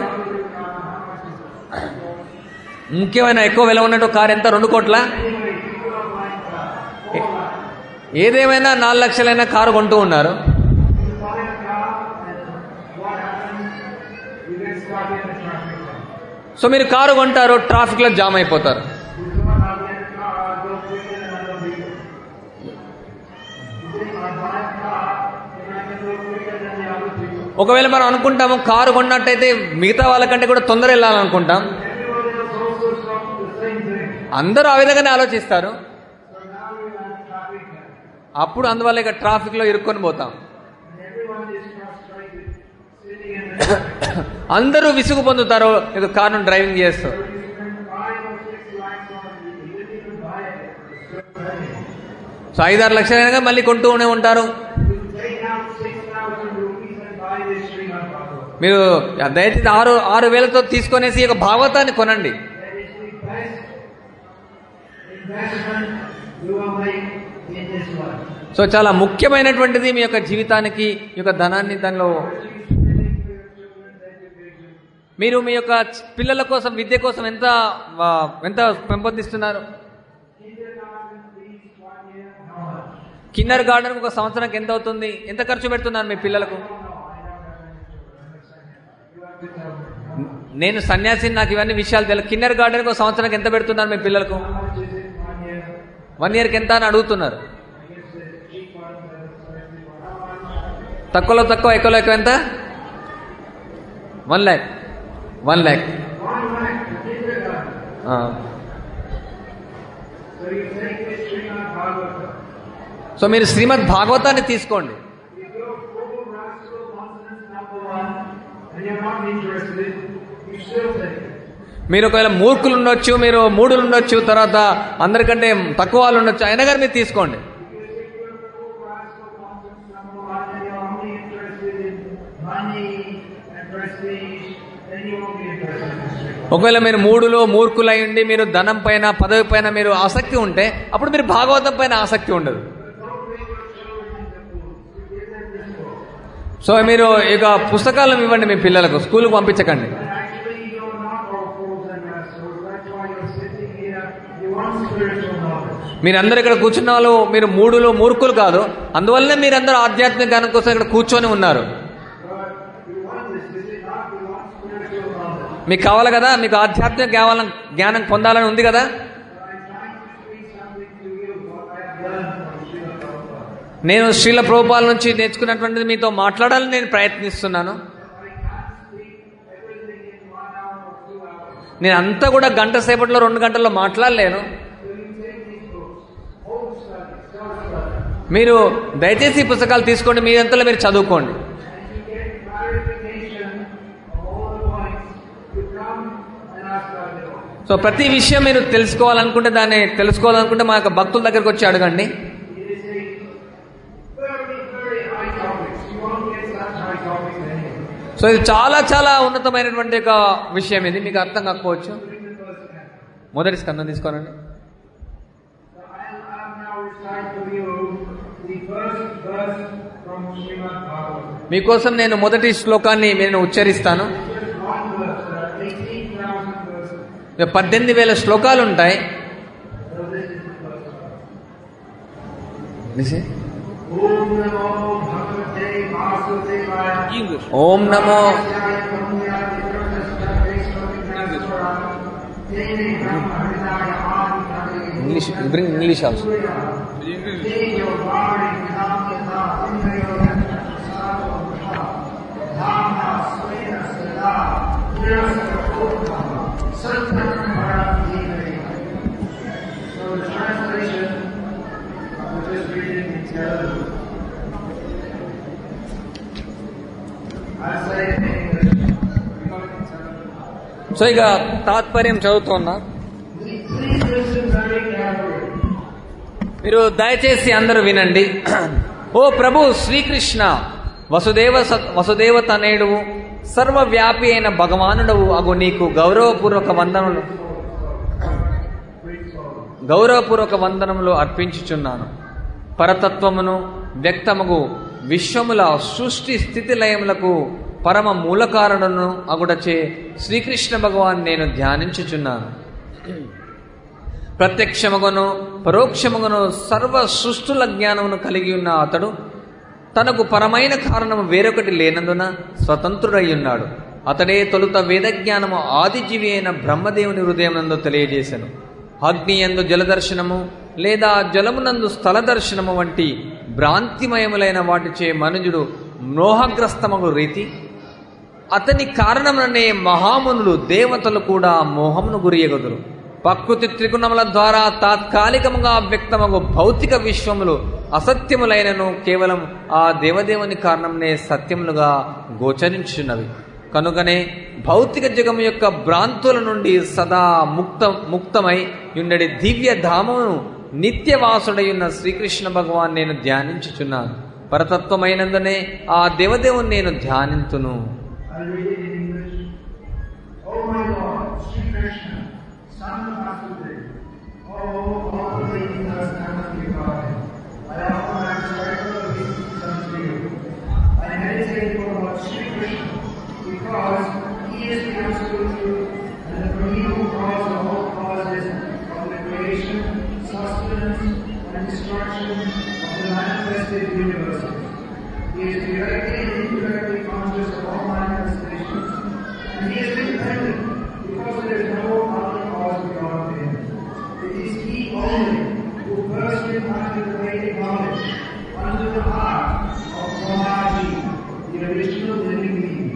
ముఖ్యమైన ఎక్కువ వెల ఉన్నట్టు కారు ఎంత రెండు కోట్ల Anyway, people are buying cars. Four lakhs. ఏదేమైనా నాలుగు లక్షలైన కారు కొంటూ ఉన్నారు You buy a car and what happens? You get stuck in the traffic jam. So మీరు కారు కొంటారు ట్రాఫిక్ లో జామ్ అయిపోతారు You don't have to get a car, I'll go quicker than other people. You think I buy a car, then I can go quicker than the other people. ఒకవేళ మనం అనుకుంటాము car కొన్నట్టయితే మిగతా వాళ్ళకంటే కూడా తొందర వెళ్ళాలనుకుంటాం Everyone else also stops the same thing. అందరూ ఆ విధంగానే ఆలోచిస్తారు So now you have traffic jam. అప్పుడు అందువల్ల ఇక ట్రాఫిక్ లో ఇరుక్కొని పోతాం And everyone is frustrated, sitting in the traffic. అందరూ విసుగు పొందుతారు ఇక కారును డ్రైవింగ్ చేస్తూ So you spend five or six lakhs on it, you didn't even buy it. It's still driving. So ఐదారు లక్షలైనా మళ్ళీ కొంటూనే ఉంటారు You take out six thousand rupees and buy this Srimad Bhagavatam. మీరు దయచేసి ఆరు ఆరు వేలతో తీసుకొనేసి ఈ యొక్క భాగవతాన్ని కొనండి That is the best investment you will make in this life. So చాలా ముఖ్యమైనటువంటిది మీ యొక్క జీవితానికి ఈ యొక్క ధనాన్ని దానిలో మీరు మీ యొక్క పిల్లల కోసం విద్య కోసం ఎంత ఆ, ఎంత పెంపొందిస్తున్నారు Kindergarten fees one year, how much? Kindergarten ఒక సంవత్సరానికి ఎంత అవుతుంది ఎంత ఖర్చు పెడుతున్నారు మీ పిల్లలకు You have to tell me. నేను సన్యాసిని నాకు ఇవన్నీ విషయాలు తెలియదు కిన్నర్ గార్డెన్ ఒక సంవత్సరానికి ఎంత పెడుతున్నారు మీ పిల్లలకు How much is it one year? One ఇయర్కి ఎంత అని అడుగుతున్నారు I guess the cheap one, the expensive one. How much? తక్కువలో తక్కువ ఎక్కువలో ఎక్కువ ఎంత one lakh one lakh One lakh for kindergarten. So you take this Srimad Bhagavatam. So మీరు శ్రీమద్ భాగవతాన్ని తీసుకోండి If you're full rascal nonsense number one, and you're not interested, you still take it. మీరు ఒకవేళ మూర్ఖులు ఉండొచ్చు మీరు మూడులు ఉండొచ్చు తర్వాత అందరికంటే తక్కువ వాళ్ళు ఉండొచ్చు అయినా కానీ మీరు తీసుకోండి Because if you're full rascal nonsense number one, and you're only interested in money and prestige, then you won't be interested in Srimad. ఒకవేళ మీరు మూడులో మూర్ఖులై ఉండి మీరు ధనం పైన పదవి పైన మీరు ఆసక్తి ఉంటే అప్పుడు మీరు భాగవతం పైన ఆసక్తి ఉండదు Don't bring your children in the fools. You give them this book. So మీరు ఇక పుస్తకాలను ఇవ్వండి మీ పిల్లలకు స్కూల్కి పంపించకండి But actually, you're not all fools and rascals. That's why you're sitting here. You want spiritual knowledge. మీరందరూ ఇక్కడ కూర్చున్న వాళ్ళు మీరు మూడులో మూర్ఖులు కాదు అందువల్లనే మీరందరూ ఆధ్యాత్మిక జ్ఞానం కోసం ఇక్కడ కూర్చొని ఉన్నారు But you want this. This is not. You want spiritual knowledge. మీకు కావాలి కదా మీకు ఆధ్యాత్మిక జ్ఞానం జ్ఞానం పొందాలని ఉంది కదా But I'm trying to speak something to you what I have learned from Srila Prabhupada. నేను శ్రీల ప్రభుపాల నుంచి నేర్చుకున్నటువంటిది మీతో మాట్లాడాలని నేను ప్రయత్నిస్తున్నాను I can't speak everything in one hour or two hours. నేను అంతా కూడా గంట సేపట్లో రెండు గంటల్లో మాట్లాడలేను So you take these books, home study, self-study, మీరు దయచేసి ఈ పుస్తకాలు తీసుకోండి మీరంతలో మీరు చదువుకోండి and you get clarification of all the points. You come and ask our Lord. So ప్రతి విషయం మీరు తెలుసుకోవాలనుకుంటే దాన్ని తెలుసుకోవాలనుకుంటే మా యొక్క భక్తుల దగ్గరకు వచ్చి అడగండి It is a very, very high topic. You won't get such high topics anyway. So ఇది చాలా చాలా ఉన్నతమైనటువంటి ఒక విషయం ఇది మీకు అర్థం కాకపోవచ్చు Bring the first canto. మొదటి స్కందం తీసుకోనండి So I recite to you the first verse from Srimad Bhagavatam. మీకోసం నేను మొదటి శ్లోకాన్ని నేను ఉచ్చరిస్తాను Just one verse, there are 18,000 verses. పద్దెనిమిది వేల శ్లోకాలు ఉంటాయి So this is the first one. Om Namo Bhagavate Vasudevaya. English. ఓం నమో English bring English also So the translation, we're just reading in Telugu. I say in English. So ఇక తాత్పర్యం చదువుతున్నా Please listen very carefully. మీరు దయచేసి అందరూ వినండి ఓ ప్రభు శ్రీకృష్ణ వసుదేవ స- వసుదేవ తనేడు సర్వవ్యాపి అయిన భగవానుడవు అగు నీకు గౌరవపూర్వక వందనములు గౌరవపూర్వక వందనములు అర్పించుచున్నాను పరతత్వమును వ్యక్తముగు విశ్వముల సృష్టి స్థితి లయములకు పరమ మూలకారణను అగుడచే శ్రీకృష్ణ భగవాన్ నేను ధ్యానించుచున్నాను ప్రత్యక్షముగను పరోక్షముగను సర్వ సృష్టుల జ్ఞానమును కలిగి ఉన్న అతడు తనకు పరమైన కారణము వేరొకటి లేనందున స్వతంత్రుడై ఉన్నాడు అతడే తొలుత వేదజ్ఞానము ఆదిజీవి అయిన బ్రహ్మదేవుని హృదయమునందు తెలియజేశాను అగ్ని యందు జలదర్శనము లేదా జలమునందు స్థల దర్శనము వంటి భ్రాంతిమయములైన వాటిచే మనుజుడు మోహగ్రస్తమగు రీతి అతని కారణముననే మహామునులు దేవతలు కూడా మోహమును గురియగదురు ప్రకృతి త్రిగుణముల ద్వారా తాత్కాలికముగా వ్యక్తమగు భౌతిక విశ్వములు అసత్యములైనను కేవలం ఆ దేవదేవుని కారణంనే సత్యములుగా గోచరించున్నవి కనుకనే భౌతిక జగము యొక్క భ్రాంతుల నుండి సదా ముక్త ముక్తమై యుండడి దివ్య ధామమును నిత్యవాసుడయున్న శ్రీకృష్ణ భగవాన్ నేను ధ్యానించుచున్నాను పరతత్వమైనందునే ఆ దేవదేవుని నేను ధ్యానింతును I read it in English. Oh my Lord, Sri Krishna, son of Vasudeva, oh, all the universe cannot be God. I offer my spiritual obeisances to you. I meditate for Lord Sri Krishna because he is the absolute truth and the primeval cause of all causes of the creation, sustenance, and destruction of the manifested universes. He is directly and indirectly conscious of all manifestations, and he is independent because there is no other cause beyond him. It is he only who first implanted the Vedic knowledge under the heart of Brahmaji, the original living being.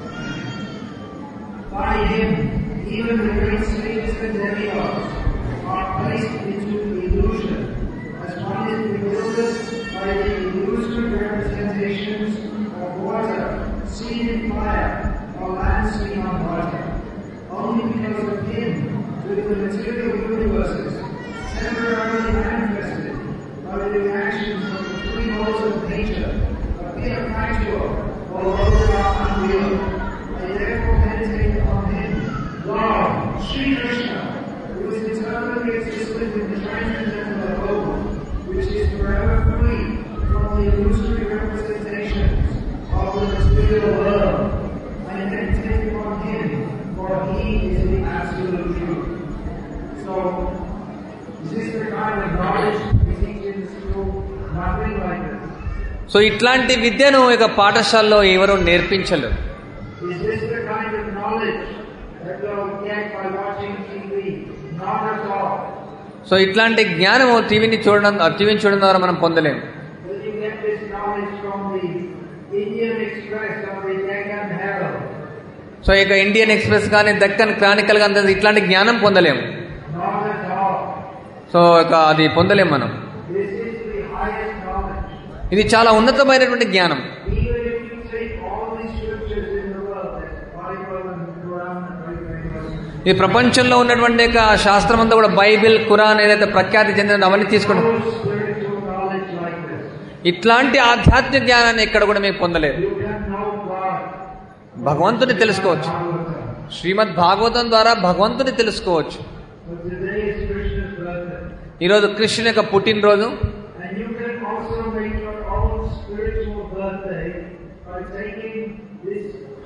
By him, even the great sages and demigods are placed into illusion, as one is bewildered by the illusory representations of water seen in fire or land seen on water. Only because of him do the material universes temporarily manifested by the reactions of the three modes of nature appear factual, although they are unreal. I therefore meditate on him, Lord, Sri Krishna, who is eternally existent in the transcendental abode, which is forever free from the illusory representations of the material world. I meditate upon him, for he is the absolute truth. So, is this the kind of knowledge we teach in the school? Nothing like this. So ఇట్లాంటి విద్యను ఇక పాఠశాలలో ఎవరు నేర్పించలేరు Is this the kind of knowledge that we'll get by watching TV? Not at all. So ఇట్లాంటి జ్ఞానము టీవీని చూడడం టీవీని చూడడం ద్వారా మనం పొందలేము Will you get this knowledge from the Indian Express or the Deccan Herald? So ఇక ఇండియన్ ఎక్స్ప్రెస్ కానీ దక్కన్ క్రానికల్ కానీ ఇట్లాంటి జ్ఞానం పొందలేము Not at all. సో ఇక అది పొందలేము మనం This is the highest knowledge. ఇది చాలా ఉన్నతమైనటువంటి జ్ఞానం Even if you take all the scriptures in the world, like Bible and Quran and everything, ఈ ప్రపంచంలో ఉన్నటువంటి యొక్క శాస్త్రం అంతా కూడా బైబిల్ ఖురాన్ ఏదైతే ప్రఖ్యాతి చెందిన అవన్నీ తీసుకుంటాం no spiritual knowledge like this. ఇట్లాంటి ఆధ్యాత్మిక జ్ఞానాన్ని ఎక్కడ కూడా మీకు పొందలేదు You can know God. భగవంతుని తెలుసుకోవచ్చు Bhagavatam. శ్రీమద్ భాగవతం ద్వారా భగవంతుని తెలుసుకోవచ్చు But today is Krishna's birthday. ఈరోజు కృష్ణుని యొక్క పుట్టినరోజు And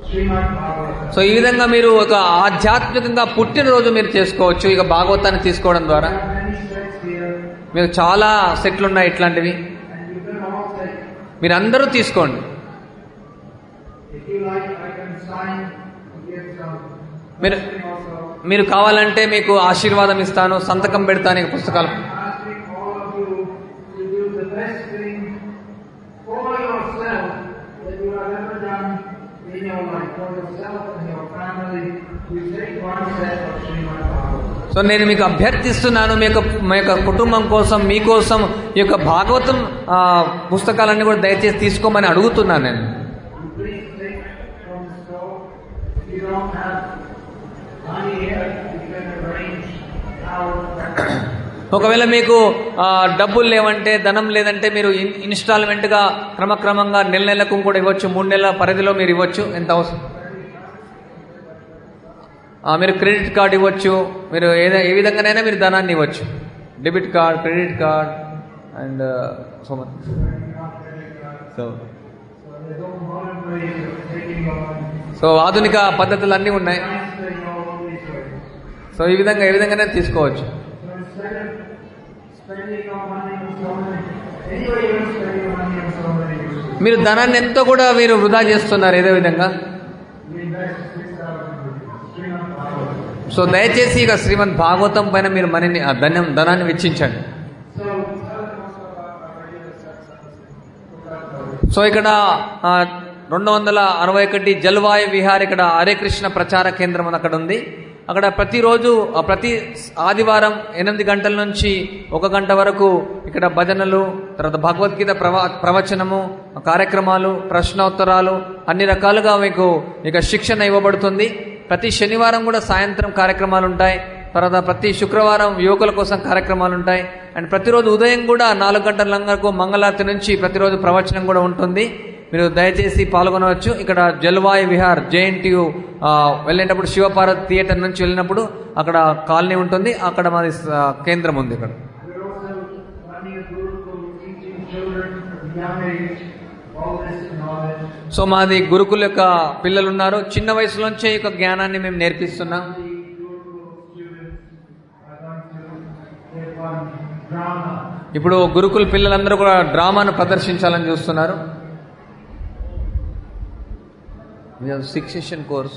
Srimad Bhagavatam. సో ఈ విధంగా మీరు ఒక ఆధ్యాత్మికంగా పుట్టినరోజు మీరు చేసుకోవచ్చు ఇక భాగవతాన్ని తీసుకోవడం ద్వారా There are many sects here, మీకు చాలా సెట్లు ఉన్నాయి ఇట్లాంటివి and you can all take. మీరు అందరూ తీసుకోండి If you like, I can sign to give some. Mir- blessing also. మీరు కావాలంటే మీకు ఆశీర్వాదం ఇస్తాను సంతకం పెడతాను ఈ పుస్తకాలు I'm asking all of you to do the best thing for yourself that you have ever done in your life, for yourself and your family. You take one set of Srimad Bhagavatam. So నేను మీకు అభ్యర్థిస్తున్నాను మీ యొక్క మీ యొక్క కుటుంబం కోసం మీకోసం ఈ యొక్క భాగవతం ఆ, పుస్తకాలన్నీ కూడా దయచేసి తీసుకోమని అడుగుతున్నాను నేను You please take from the store. If you don't have money here, you can arrange how. ఒకవేళ మీకు ఆ, డబ్బులు లేవంటే ధనం లేదంటే మీరు ఇన్- ఇన్స్టాల్మెంట్ గా క్రమక్రమంగా నెల నెలకు కూడా ఇవ్వచ్చు మూడు నెలల పరిధిలో మీరు ఇవ్వచ్చు ఎంత అవసరం ఆ, మీరు క్రెడిట్ కార్డ్ ఇవ్వచ్చు మీరు ఏదో ఏ విధంగానైనా మీరు ధనాన్ని ఇవ్వచ్చు debit card credit card and so much so So there's all modern ways of taking your money. So ఆధునిక పద్ధతులు అన్నీ ఉన్నాయి Nice thing all these ways. So ఈ విధంగా ఏ విధంగానే తీసుకోవచ్చు So instead of spending your money on so many, anybody will spend your money on so many uses. మీరు ధనాన్ని ఎంతో కూడా మీరు వృధా చేస్తున్నారు ఏదో విధంగా We invest six thousand rupees. Srimad Bhagavatam. So దయచేసి ఇక శ్రీమద్ భాగవతం పైన మీరు మనీని ఆ ధనం ధనాన్ని వెచ్చించండి So tell them also about our regular satsang. So ఇక్కడ ఆ, రెండు వందల అరవై ఒకటి జల్వాయు విహార్ ఇక్కడ హరే కృష్ణ ప్రచార కేంద్రం అని అక్కడ ఉంది అక్కడ ప్రతిరోజు ఆ, ప్రతి ఆదివారం ఎనిమిది గంటల నుంచి ఒక గంట వరకు ఇక్కడ భజనలు తర్వాత భగవద్గీత ప్రవ ప్రవచనము కార్యక్రమాలు ప్రశ్నోత్తరాలు అన్ని రకాలుగా మీకు ఇక శిక్షణ ఇవ్వబడుతుంది ప్రతి శనివారం కూడా సాయంత్రం కార్యక్రమాలు ఉంటాయి తర్వాత ప్రతి శుక్రవారం యువకుల కోసం కార్యక్రమాలు ఉంటాయి అండ్ ప్రతిరోజు ఉదయం కూడా నాలుగు గంటల లంగకు మంగళారతి నుంచి ప్రతిరోజు ప్రవచనం కూడా ఉంటుంది మీరు దయచేసి పాల్గొనవచ్చు ఇక్కడ జల్వాయు విహార్ జేఎన్టీయు వెళ్ళేటప్పుడు శివపార్వతి థియేటర్ నుంచి వెళ్ళినప్పుడు అక్కడ కాలనీ ఉంటుంది అక్కడ మాది ఆ, కేంద్రం ఉంది ఇక్కడ We're also running a Gurukul teaching children from young age all this knowledge. So మాది గురుకుల యొక్క పిల్లలు ఉన్నారు చిన్న వయసులోంచే ఈ యొక్క జ్ఞానాన్ని మేము నేర్పిస్తున్నాం The Gurukul students are going to give one drama. ఇప్పుడు గురుకుల పిల్లలందరూ కూడా డ్రామాను ప్రదర్శించాలని చూస్తున్నారు సిక్స్ సెషన్ కోర్స్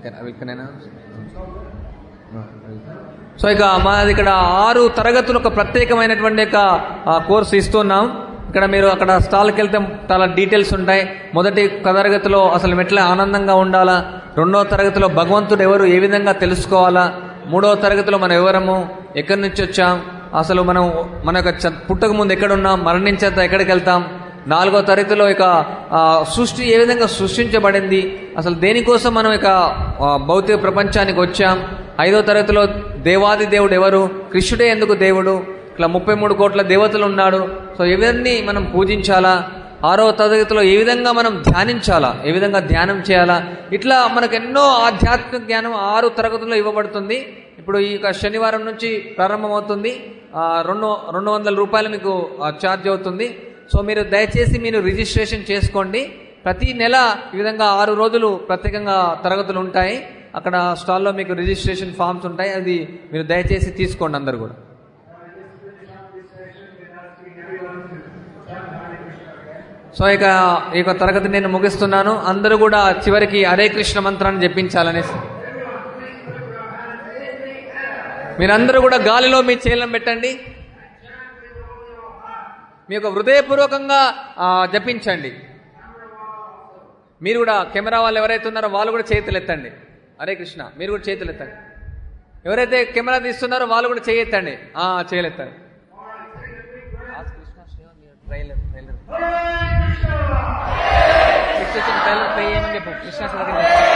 సో ఇక మాది ఇక్కడ ఆరు తరగతులు ఒక ప్రత్యేకమైనటువంటి యొక్క ఆ, కోర్సు ఇస్తున్నాం ఇక్కడ మీరు అక్కడ స్టాల్కి వెళ్తే చాలా డీటెయిల్స్ ఉంటాయి మొదటి తరగతిలో అసలు ఎట్లా ఆనందంగా ఉండాలా రెండవ తరగతిలో భగవంతుడు ఎవరు ఏ విధంగా తెలుసుకోవాలా మూడవ తరగతిలో మనం ఎవరము ఎక్కడి నుంచి వచ్చాం అసలు మనం మన యొక్క చ- పుట్టక ముందు ఎక్కడున్నాం మరణించేంత ఎక్కడికి వెళ్తాం నాలుగో తరగతిలో ఇక ఆ, సృష్టి ఏ విధంగా సృష్టించబడింది అసలు దేనికోసం మనం ఇక ఆ, భౌతిక ప్రపంచానికి వచ్చాం ఐదో తరగతిలో దేవాది దేవుడు ఎవరు కృష్ణుడే ఎందుకు దేవుడు ఇట్లా ముప్పై మూడు కోట్ల దేవతలు ఉన్నాడు సో ఇవన్నీ మనం పూజించాలా ఆరో తరగతిలో ఏ విధంగా మనం ధ్యానించాలా ఏ విధంగా ధ్యానం చేయాలా ఇట్లా మనకు ఎన్నో ఆధ్యాత్మిక జ్ఞానం ఆరు తరగతుల్లో ఇవ్వబడుతుంది ఇప్పుడు ఈ యొక్క శనివారం నుంచి ప్రారంభమవుతుంది ఆ, రెండు రెండు వందల రూపాయలు మీకు ఆ, ఛార్జ్ అవుతుంది సో మీరు దయచేసి మీరు రిజిస్ట్రేషన్ చేసుకోండి ప్రతి నెల ఈ విధంగా ఆరు రోజులు ప్రత్యేకంగా తరగతులు ఉంటాయి అక్కడ స్టాల్లో మీకు రిజిస్ట్రేషన్ ఫామ్స్ ఉంటాయి అది మీరు దయచేసి తీసుకోండి అందరు కూడా సో ఇక ఈ యొక్క తరగతి నేను ముగిస్తున్నాను అందరూ కూడా చివరికి హరే కృష్ణ మంత్రాన్ని జపించాలనేసి మీరందరూ కూడా గాలిలో మీ చేతులను పెట్టండి మీ యొక్క హృదయపూర్వకంగా ఆ, జపించండి మీరు కూడా కెమెరా వాళ్ళు ఎవరైతే ఉన్నారో వాళ్ళు కూడా చేతులు ఎత్తండి హరే కృష్ణ మీరు కూడా చేతులు ఎత్తండి ఎవరైతే కెమెరా తీస్తున్నారో వాళ్ళు కూడా చేయెత్తండి ఆ చేయలు ఎత్తండి ట్రైలర్ ట్రైలర్ ట్రైలర్ ప్లే చేయమని చెప్పు కృష్ణ